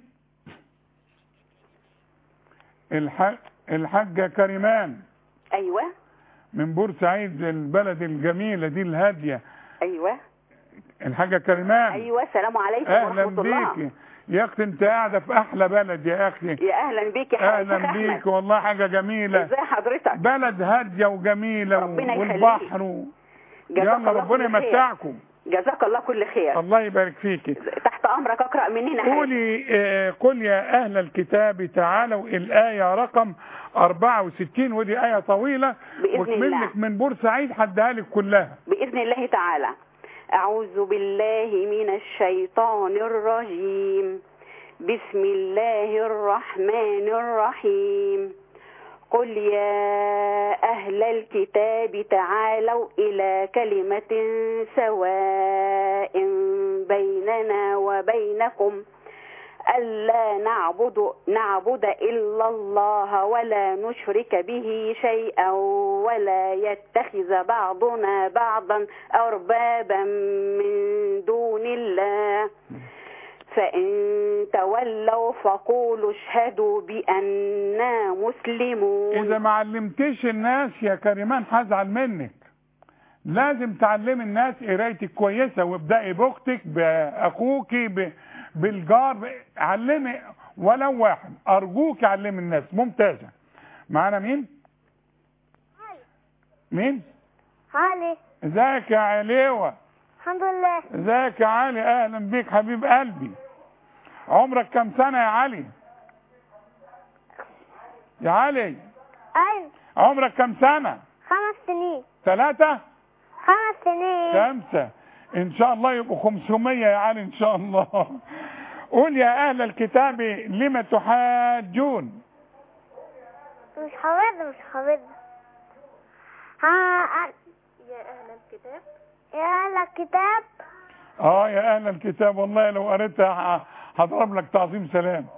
الحاج الحاجة كريمان ايوه من بورسعيد البلد الجميلة دي الهادية ايوه الحاجة كريمان ايوه السلام عليكم اهلا ورحمه الله بيكي يا اختي انت قاعده في احلى بلد يا اخي يا اهلا بيك يا حبيبي اهلا بيك والله حاجه جميله ازي حضرتك بلد هاديه وجميله ربنا يخليك. والبحر و... جزاك يلا الله ربنا كل خير. يمتعكم جزاك الله كل خير الله يبارك فيكي تحت امرك اقرا مننا حاجه قولي آه، قل يا اهل الكتاب تعالوا الايه رقم 64 ودي ايه طويله بإذن وكمل الله. لك من بورسعيد هديها لك كلها باذن الله تعالى اعوذ بالله من الشيطان الرجيم بسم الله الرحمن الرحيم قل يا أهل الكتاب تعالوا إلى كلمة سواء بيننا وبينكم ألا نعبد نعبد إلا الله ولا نشرك به شيئا ولا يتخذ بعضنا بعضا أربابا من دون الله فإن تولوا فقولوا اشهدوا بأننا مسلمون اذا ما علمتيش الناس يا كريمان هزعل منك لازم تعلمي الناس قرايتك كويسه وابدأي باختك باخوك ب- بالجار ب- علمي ولو واحد ارجوك علمي الناس ممتازه معانا مين مين علي ازيك يا عليوه الحمد لله ازيك يا علي اهلا بيك حبيب قلبي عمرك كم سنه يا علي يا علي أيوة عمرك كم سنه خمس سنين ثلاثه خمس سنين خمسة ان شاء الله يبقوا 500 يا علي ان شاء الله قول يا اهل الكتاب لم تحاجون مش حافظها مش حافظها ها يا أهل الكتاب يا أهل الكتاب اه يا اهل الكتاب والله لو قريتها ه- هضرب لك تعظيم سلام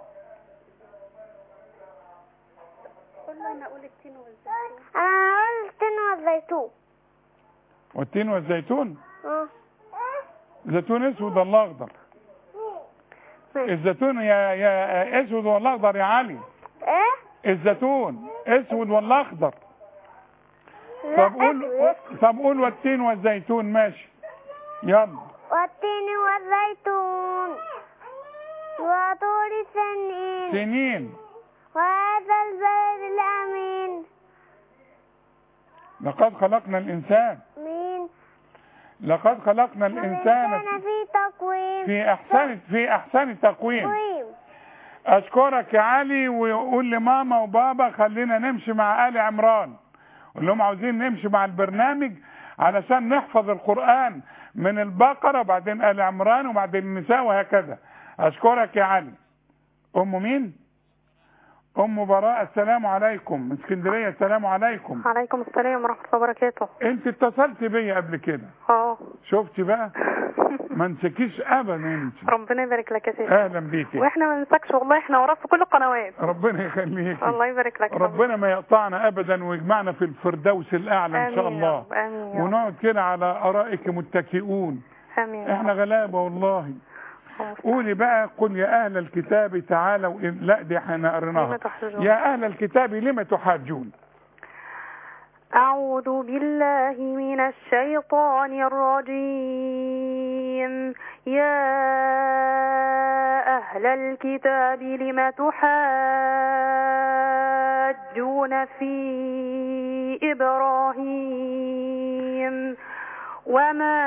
قلنا أنا أقول التين والزيتون أنا قلت إنه الزيتون والتين والزيتون اه زيتون اسود ولا اخضر الزيتون يا يا اسود ولا اخضر يا علي إيه؟ الزيتون اسود ولا اخضر لا طب قول أسود. طب قول والتين والزيتون ماشي يلا والتين والزيتون وطور سنين سنين وهذا البلد الأمين لقد خلقنا الانسان مين لقد خلقنا الانسان والإنسان في تقويم في احسن في احسن تقويم تقويم اشكرك يا علي وقول لماما وبابا خلينا نمشي مع ال عمران قول لهم عاوزين نمشي مع البرنامج علشان نحفظ القرآن من البقرة وبعدين ال عمران وبعدين النساء وهكذا اشكرك يا علي ام مين ام براء السلام عليكم من اسكندرية السلام عليكم عليكم السلام ورحمة الله وبركاته انت اتصلت بيا قبل كده اه شفتي بقى ما نسكيش ابدا انت ربنا يبارك لك يا سيدي اهلا بيكي واحنا ما ننساكش والله احنا وراك في كل القنوات ربنا يخليك الله يبارك لك ربنا ما يقطعنا ابدا ويجمعنا في الفردوس الاعلى ان شاء آمين يا الله رب، آمين يا رب. ونقعد كده على ارائك متكئون امين يا احنا رب. غلابه والله قولي بقى قل يا اهل الكتاب تعالوا إن- لا دي احنا لم قريناها تحجون يا اهل الكتاب لم تحاجون أعوذ بالله من الشيطان الرجيم يا أهل الكتاب لم تحاجون في إبراهيم وما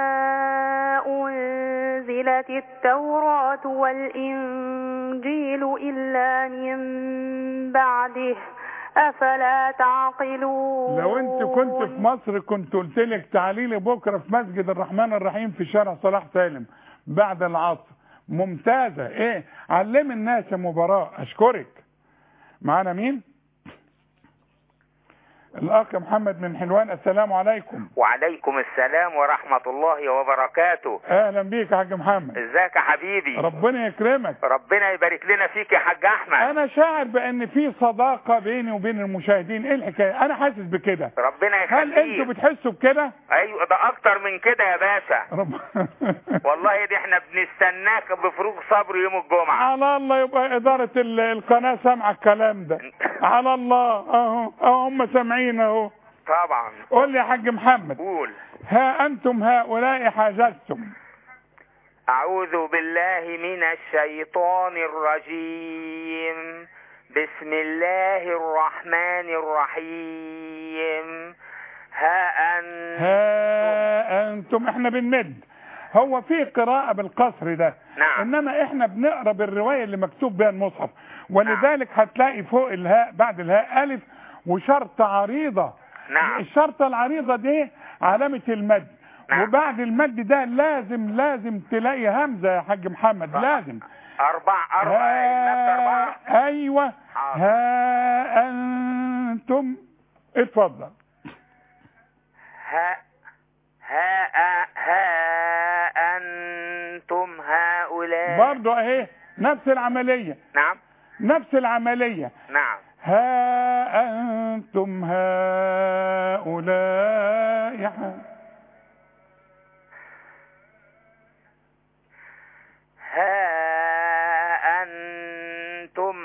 أنزلت التوراة والإنجيل إلا من بعده أفلا تعقلون لو انت كنت في مصر كنت قلت لك تعالي لي بكره في مسجد الرحمن الرحيم في شارع صلاح سالم بعد العصر ممتازه ايه علمي الناس يا مباراه اشكرك معانا مين الاخ محمد من حلوان السلام عليكم وعليكم السلام ورحمة الله وبركاته اهلا بيك يا حاج محمد ازيك يا حبيبي ربنا يكرمك ربنا يبارك لنا فيك يا حاج احمد انا شاعر بان في صداقه بيني وبين المشاهدين ايه الحكايه انا حاسس بكده ربنا هل يخليك انتوا بتحسوا بكده ايوه ده اكتر من كده يا باشا رب... والله دي احنا بنستناك بفروغ صبر يوم الجمعة على الله يبقى إدارة ال- القناة سامعة الكلام ده على الله أهو أهو هم سامعين أهو طبعا قول لي يا حاج محمد قول ها أنتم هؤلاء حاجزتم أعوذ بالله من الشيطان الرجيم بسم الله الرحمن الرحيم ها أن ها أنتم إحنا بنمد هو في قراءة بالقصر ده نعم. إنما إحنا بنقرأ بالرواية اللي مكتوب بها المصحف ولذلك هتلاقي فوق الهاء بعد الهاء ألف وشرطة عريضة نعم الشرطة العريضة دي علامة المد نعم. وبعد المد ده لازم لازم تلاقي همزة يا حاج محمد لازم أربع أربع المادة أربعة ها أيوة حاضر. ها أنتم اتفضل ها ها ها أنتم هؤلاء برضو اهي نفس العملية نعم نفس العملية نعم ها أنتم هؤلاء ح- ها أنتم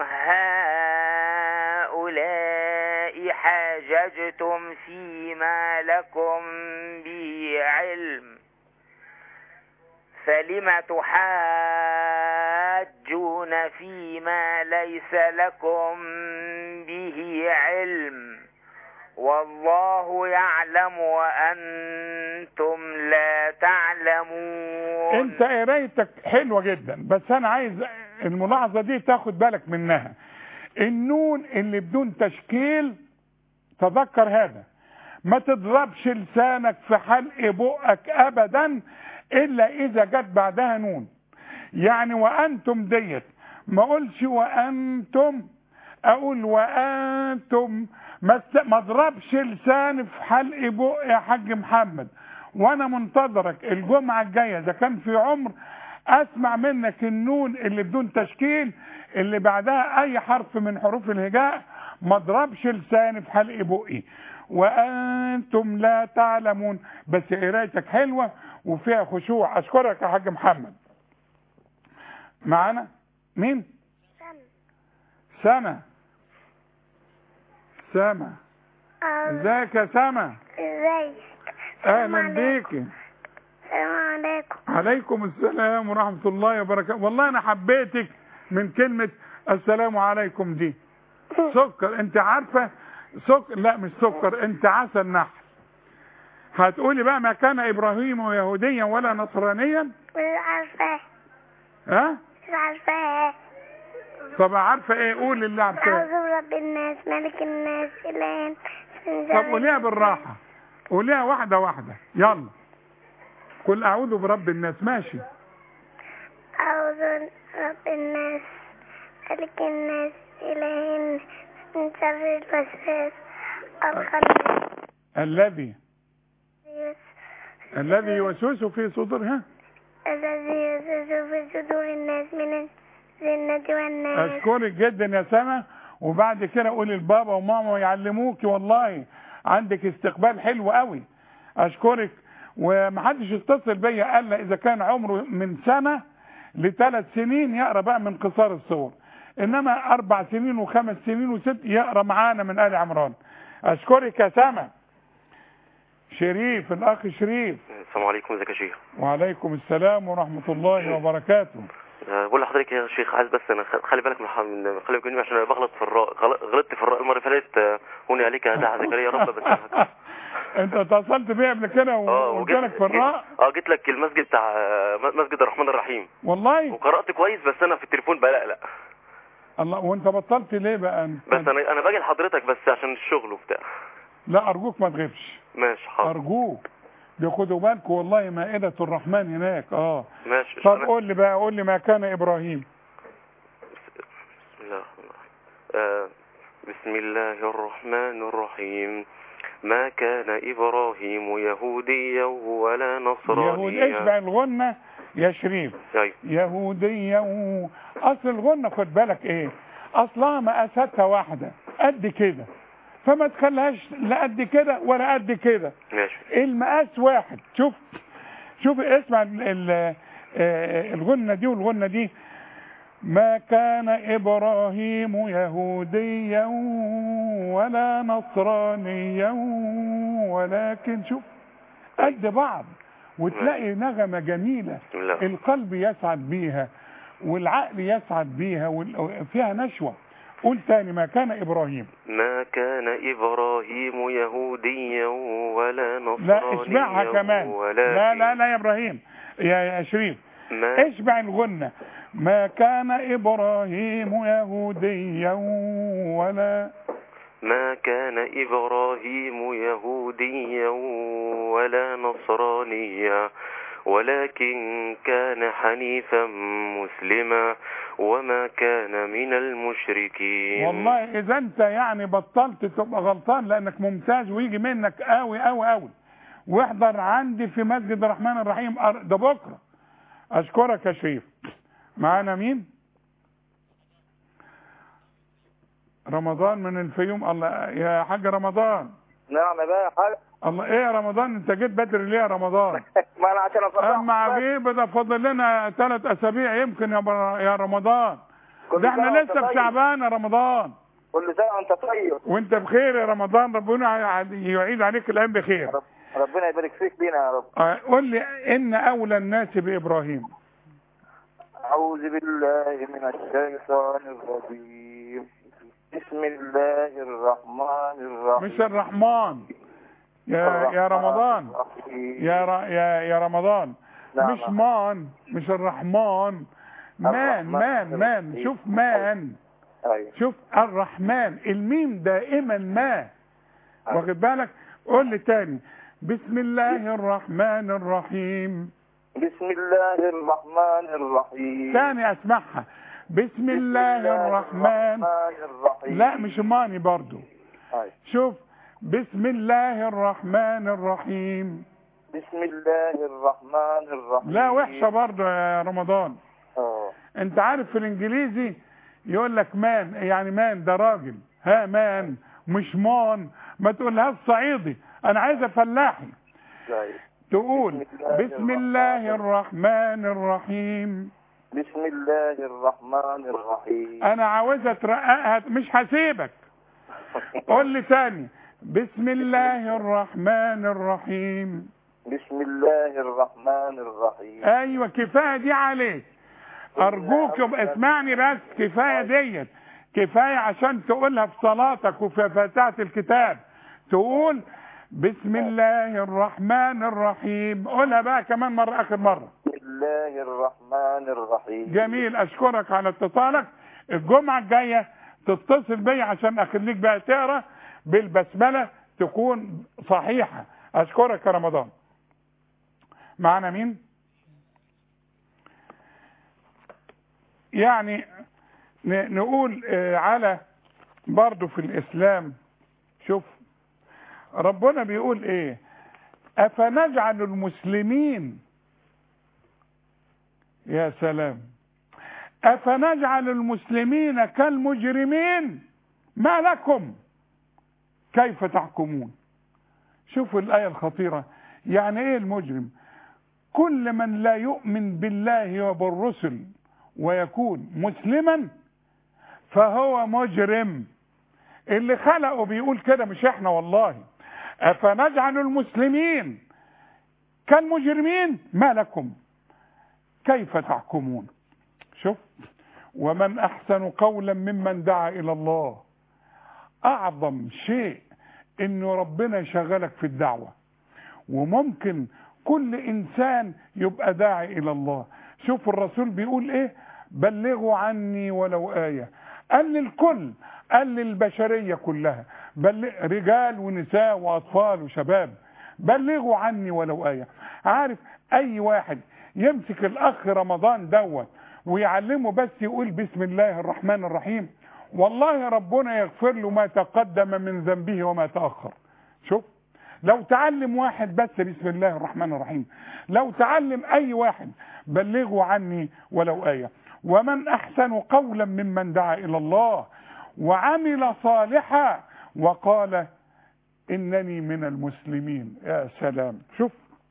هؤلاء حاججتم فيما لكم به علم فلم تحاجون فيما ليس لكم به علم والله يعلم وأنتم لا تعلمون انت قرايتك حلوة جدا بس انا عايز الملاحظة دي تاخد بالك منها النون اللي بدون تشكيل تذكر هذا ما تضربش لسانك في حلق بقك ابدا الا اذا جت بعدها نون يعني وانتم ديت ما اقولش وانتم اقول وانتم ما است- ما اضربش لساني في حلق بق يا حاج محمد وانا منتظرك الجمعه الجايه اذا كان في عمر اسمع منك النون اللي بدون تشكيل اللي بعدها اي حرف من حروف الهجاء ما اضربش لساني في حلق بقي وانتم لا تعلمون بس قرايتك حلوه وفيها خشوع اشكرك يا حاج محمد معانا مين سما سما ازيك يا سما ازيك اهلا بيكي السلام عليكم عليكم السلام ورحمة الله وبركاته والله انا حبيتك من كلمة السلام عليكم دي سكر انت عارفة سكر لا مش سكر انت عسل نحل هتقولي بقى ما كان ابراهيم يهوديا ولا نصرانيا مش عارفة ها مش عارفة طب عارفة ايه قول اللي عارفاه أعوذ برب الناس ملك الناس إله من طب شر قوليها بالراحة قوليها واحدة واحدة يلا قل اعوذ برب الناس ماشي أعوذ برب الناس ملك الناس إله الناس من شر الوسواس الخناس الذي الذي يوسوس في صدورها الذي يوسوس في صدور الناس من الجنة والناس اشكرك جدا يا سما وبعد كده قولي لبابا وماما يعلموكي والله عندك استقبال حلو قوي اشكرك ومحدش يتصل بيا الا اذا كان عمره من سنه لثلاث سنين يقرا بقى من قصار الصور انما اربع سنين وخمس سنين وست يقرا معانا من ال عمران اشكرك يا سما شريف الاخ شريف السلام عليكم ازيك يا شيخ وعليكم السلام ورحمه الله وبركاته أه، بقول لحضرتك يا شيخ عايز بس انا خ- خلي بالك من ح- من- خلي بالك مني عشان انا بغلط في الراء غل- غلطت في الراء المره اللي فاتت أه، هوني عليك يا دعاء زكريا يا رب بس انت اتصلت بيا قبل كده وقلت لك في الراء اه جيت لك المسجد بتاع أه، م- مسجد الرحمن الرحيم والله وقرات كويس بس انا في التليفون بقلق الله وانت بطلت ليه بقى انت بس انا انا باجي لحضرتك بس عشان الشغل وبتاع لا ارجوك ما تغيبش ماشي حاضر ارجوك دي خدوا بالكم والله مائدة الرحمن هناك اه ماشي طب أنا- قول لي بقى قول لي ما كان ابراهيم بسم الله الرحمن الرحيم آه، بسم الله الرحمن الرحيم ما كان إبراهيم يهوديا ولا يهود نصرانيا اشبع الغنة يا شريف أيوة. يهودية و... اصل الغنة خد بالك ايه اصلها مقاساتها واحدة قد كده فما تخليهاش لا قد كده ولا قد كده ماشي المقاس واحد شوف شوف اسمع ال- ال- آه، الغنة دي والغنة دي ما كان إبراهيم يهوديا ولا نصرانيا ولكن شوف قد بعض وتلاقي نغمة جميلة بسم الله القلب يسعد بيها والعقل يسعد بيها وال- فيها نشوة قول تاني ما كان إبراهيم ما كان إبراهيم يهوديا ولا نصرانيا لا اشبعها كمان ولكن لا لا لا يا ابراهيم يا يا شريف ما اشبع الغنة ما كان ابراهيم يهوديا ولا ما كان إبراهيم يهوديا ولا نصرانيا ولكن كان حنيفا مسلما وما كان من المشركين والله اذا انت يعني بطلت تبقى غلطان لانك ممتاز ويجي منك قوي قوي قوي واحضر عندي في مسجد الرحمن الرحيم أر- ده بكره اشكرك يا شريف معانا مين رمضان من الفيوم الله يا حاج رمضان نعم يا بقى حاج الله ايه يا رمضان انت جيت بدري ليه يا رمضان ما انا عشان افرح اما عبيب ده فاضل لنا ثلاث اسابيع يمكن يا, بر... يا رمضان كل ده احنا سنة وأنت لسه في طيب. شعبان يا رمضان كل سنه وانت طيب وانت بخير يا رمضان ربنا يعيد عليك الايام بخير ربنا يبارك فيك بينا يا رب آه، قول لي ان اولى الناس بابراهيم أعوذ بالله من الشيطان الرجيم بسم الله الرحمن الرحيم مش الرحمن يا يا رمضان يا ر... يا يا رمضان نعم. مش مان مش الرحمن مان مان مان شوف مان أيوة. شوف الرحمن الميم دائما ما واخد بالك قول لي تاني بسم الله الرحمن الرحيم بسم الله الرحمن الرحيم تاني اسمعها بسم الله الرحمن الرحيم لا مش ماني برضو أيوة. شوف بسم الله الرحمن الرحيم بسم الله الرحمن الرحيم لا وحشة برضو يا رمضان اه انت عارف في الانجليزي يقول لك مان يعني مان ده راجل ها مان مش مان ما تقولهاش صعيدي انا عايزه فلاحي طيب. تقول بسم الله الرحمن الرحيم بسم الله الرحمن الرحيم انا عاوزه ترققها مش هسيبك قول لي تاني بسم الله الرحمن الرحيم بسم الله الرحمن الرحيم ايوه كفايه دي عليك ارجوك يبقى اسمعني بس كفايه ديت كفايه عشان تقولها في صلاتك وفي فاتحه الكتاب تقول بسم الله الرحمن الرحيم قولها بقى كمان مره اخر مره بسم الله الرحمن الرحيم جميل اشكرك على اتصالك الجمعه الجايه تتصل بيا عشان اخليك بقى تقرا بالبسمله تكون صحيحه اشكرك يا رمضان معنا مين يعني ن- نقول آه، على برضو في الاسلام شوف ربنا بيقول ايه افنجعل المسلمين يا سلام افنجعل المسلمين كالمجرمين ما لكم كيف تحكمون شوفوا الايه الخطيره يعني ايه المجرم كل من لا يؤمن بالله وبالرسل ويكون مسلما فهو مجرم اللي خلقه بيقول كده مش احنا والله افنجعل المسلمين كالمجرمين ما لكم كيف تحكمون شوف ومن احسن قولا ممن دعا الى الله اعظم شيء انه ربنا يشغلك في الدعوه وممكن كل انسان يبقى داعي الى الله شوف الرسول بيقول ايه بلغوا عني ولو ايه قال للكل قال للبشريه كلها بل رجال ونساء واطفال وشباب بلغوا عني ولو ايه عارف اي واحد يمسك الاخ رمضان دوت ويعلمه بس يقول بسم الله الرحمن الرحيم والله ربنا يغفر له ما تقدم من ذنبه وما تاخر شوف لو تعلم واحد بس بسم الله الرحمن الرحيم لو تعلم اي واحد بلغوا عني ولو ايه ومن احسن قولا ممن دعا الى الله وعمل صالحا وقال انني من المسلمين يا سلام شوف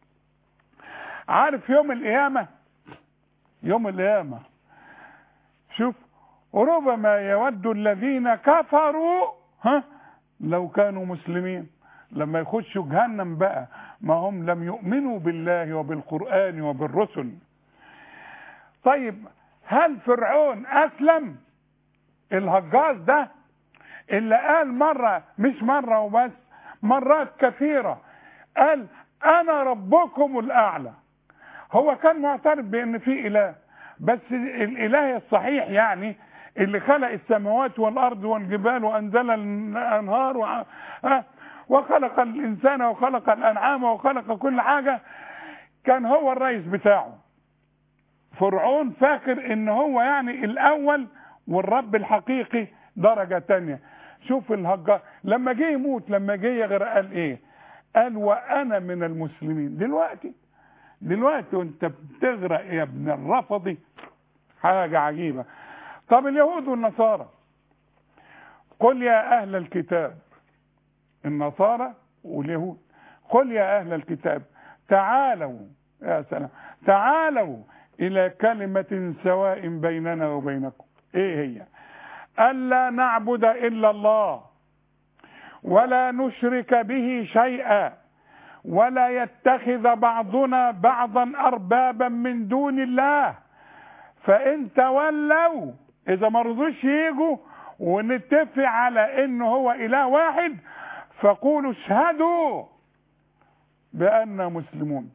عارف يوم القيامه يوم القيامه شوف ربما يود الذين كفروا ها لو كانوا مسلمين لما يخشوا جهنم بقى ما هم لم يؤمنوا بالله وبالقرآن وبالرسل طيب هل فرعون أسلم الهجاز ده اللي قال مرة مش مرة وبس مرات كثيرة قال أنا ربكم الأعلى هو كان معترف بأن في إله بس الإله الصحيح يعني اللي خلق السماوات والأرض والجبال وأنزل الأنهار و... آه وخلق الإنسان وخلق الأنعام وخلق كل حاجة كان هو الرئيس بتاعه فرعون فاكر ان هو يعني الأول والرب الحقيقي درجة تانية شوف الهجار لما جه يموت لما جه يغرق قال ايه قال وأنا من المسلمين دلوقتي دلوقتي وانت بتغرق يا ابن الرفضي حاجة عجيبة طب اليهود والنصارى قل يا أهل الكتاب النصارى واليهود قل يا أهل الكتاب تعالوا يا سلام تعالوا إلى كلمة سواء بيننا وبينكم إيه هي ألا نعبد إلا الله ولا نشرك به شيئا ولا يتخذ بعضنا بعضا أربابا من دون الله فإن تولوا إذا ما رضوش يجوا ونتفق على إنه هو إله واحد فقولوا اشهدوا بأننا مسلمون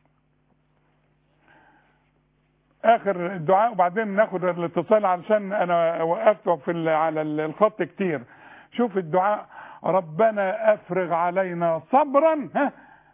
اخر الدعاء وبعدين ناخد الاتصال علشان انا وقفت في ال- على ال- الخط كتير شوف الدعاء ربنا افرغ علينا صبرا ها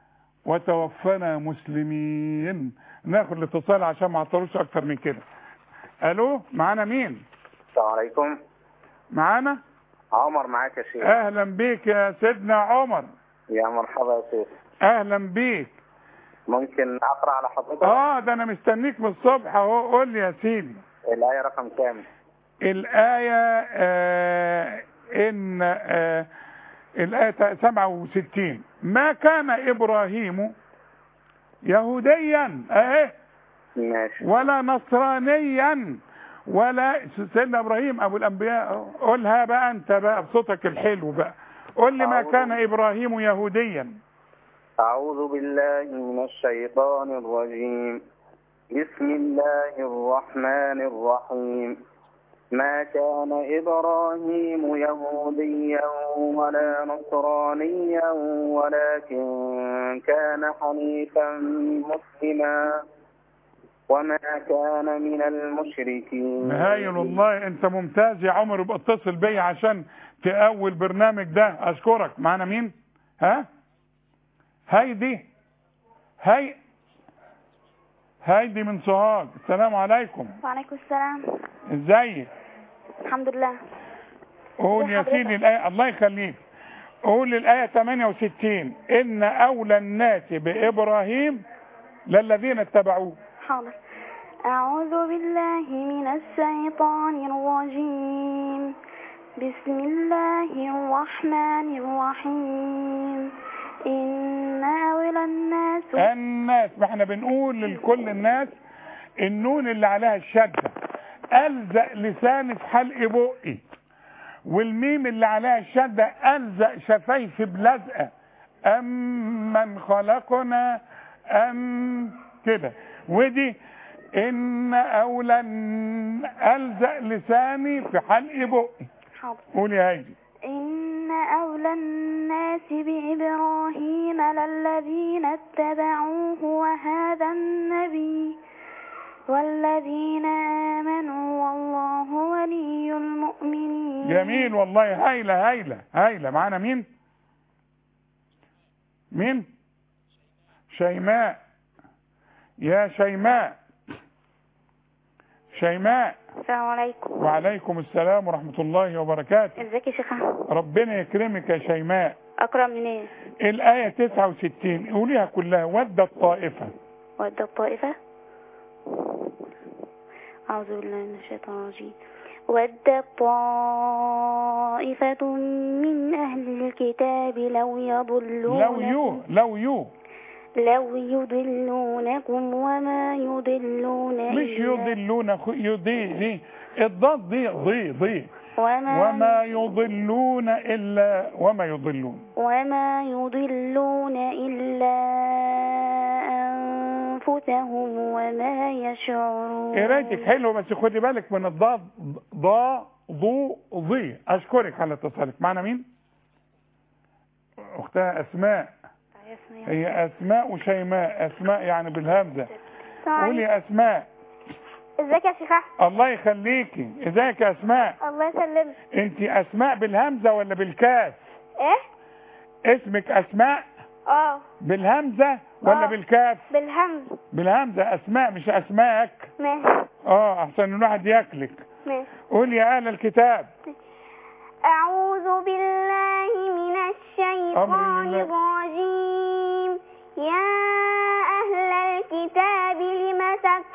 وتوفنا مسلمين ناخد الاتصال عشان ما اعطلوش اكتر من كده الو معانا مين السلام عليكم معانا عمر معاك يا شيخ اهلا بيك يا سيدنا عمر يا مرحبا يا شيخ اهلا بيك ممكن اقرا على حضرتك اه ده انا مستنيك من الصبح اهو قول لي يا سيدي الايه رقم كام الآية آه إن آه الآية 67 ما كان إبراهيم يهوديا أهي ماشي ولا نصرانيا ولا سيدنا إبراهيم أبو الأنبياء قولها بقى أنت بقى بصوتك الحلو بقى قول لي ما كان إبراهيم يهوديا أعوذ بالله من الشيطان الرجيم بسم الله الرحمن الرحيم ما كان إبراهيم يهوديا ولا نصرانيا ولكن كان حنيفا مسلما وما كان من المشركين هايل والله انت ممتاز يا عمر يبقى اتصل بيا عشان تقوي البرنامج ده اشكرك معانا مين ها هايدي هاي هايدي من سوهاج السلام عليكم وعليكم السلام ازيك الحمد لله قول يا سيدي الآية الله يخليك قول الآية 68 إن أولى الناس بإبراهيم للذين اتبعوه حاضر أعوذ بالله من الشيطان الرجيم بسم الله الرحمن الرحيم إن أولى الناس الناس ما احنا بنقول لكل الناس النون اللي عليها الشدة ألزق لساني في حلق بقي والميم اللي عليها الشدة ألزق شفايفي بلزقة أمن خلقنا أم كده ودي إن أولى الن- ألزق لساني في حلق بقي حاضر قول يا هايدي إن أولى الناس بإبراهيم للذين اتبعوه وهذا النبي والذين آمنوا والله ولي المؤمنين جميل والله هايلة هايلة هايلة معانا مين مين شيماء يا شيماء شيماء السلام عليكم وعليكم السلام ورحمة الله وبركاته ازيك يا شيخ ربنا يكرمك يا شيماء أقرأ منين الآية 69 قوليها كلها ود الطائفة ود الطائفة أعوذ بالله من الشيطان الرجيم ود طائفة من أهل الكتاب لو يضلون لو يو لو يو لو يضلونكم وما يضلون مش إلا- يضلون خ- يضي دي الضاد دي ضي ضي وما, وما يضلون إلا وما يضلون وما يضلون إلا أنفسهم وما يشعرون قرايتك حلوه بس خدي بالك من الضاد ضا ضو ضي اشكرك على اتصالك معنا مين اختها اسماء هي اسماء وشيماء اسماء يعني بالهمزه قولي يا اسماء ازيك يا شيخ احمد الله يخليكي ازيك يا اسماء الله يسلمك انت اسماء بالهمزه ولا بالكاف ايه اسمك اسماء اه بالهمزه ولا آه. بالكاف بالهمز بالهمزه اسماء مش اسماءك ماشي اه احسن الواحد ياكلك ماشي قول يا اهل الكتاب أعوذ بالله من أمر الشيطان الله. الرجيم يا أهل الكتاب لم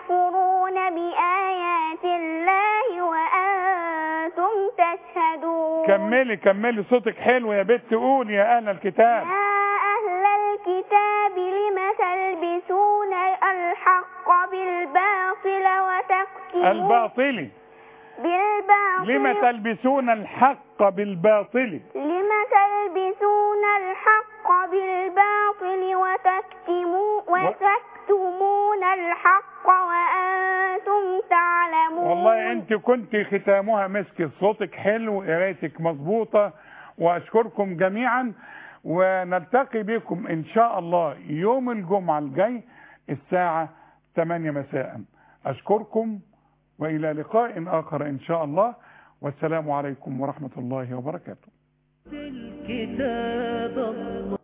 تكفرون بآيات الله وأنتم تشهدون تعلمون كملي كملي صوتك حلو يا بنت قول يا اهل الكتاب يا أهل الكتاب لم تلبسون الحق بالباطل وتكتمون الباطل بالباطل لم تلبسون الحق بالباطل لم تلبسون الحق بالباطل وتكتمون وتكتمون الحق وأنتم تعلمون والله انت كنت ختامها مسك صوتك حلو قرايتك مظبوطه واشكركم جميعا ونلتقي بكم ان شاء الله يوم الجمعه الجاي الساعه 8 مساء اشكركم والى لقاء اخر ان شاء الله والسلام عليكم ورحمه الله وبركاته الكتاب الله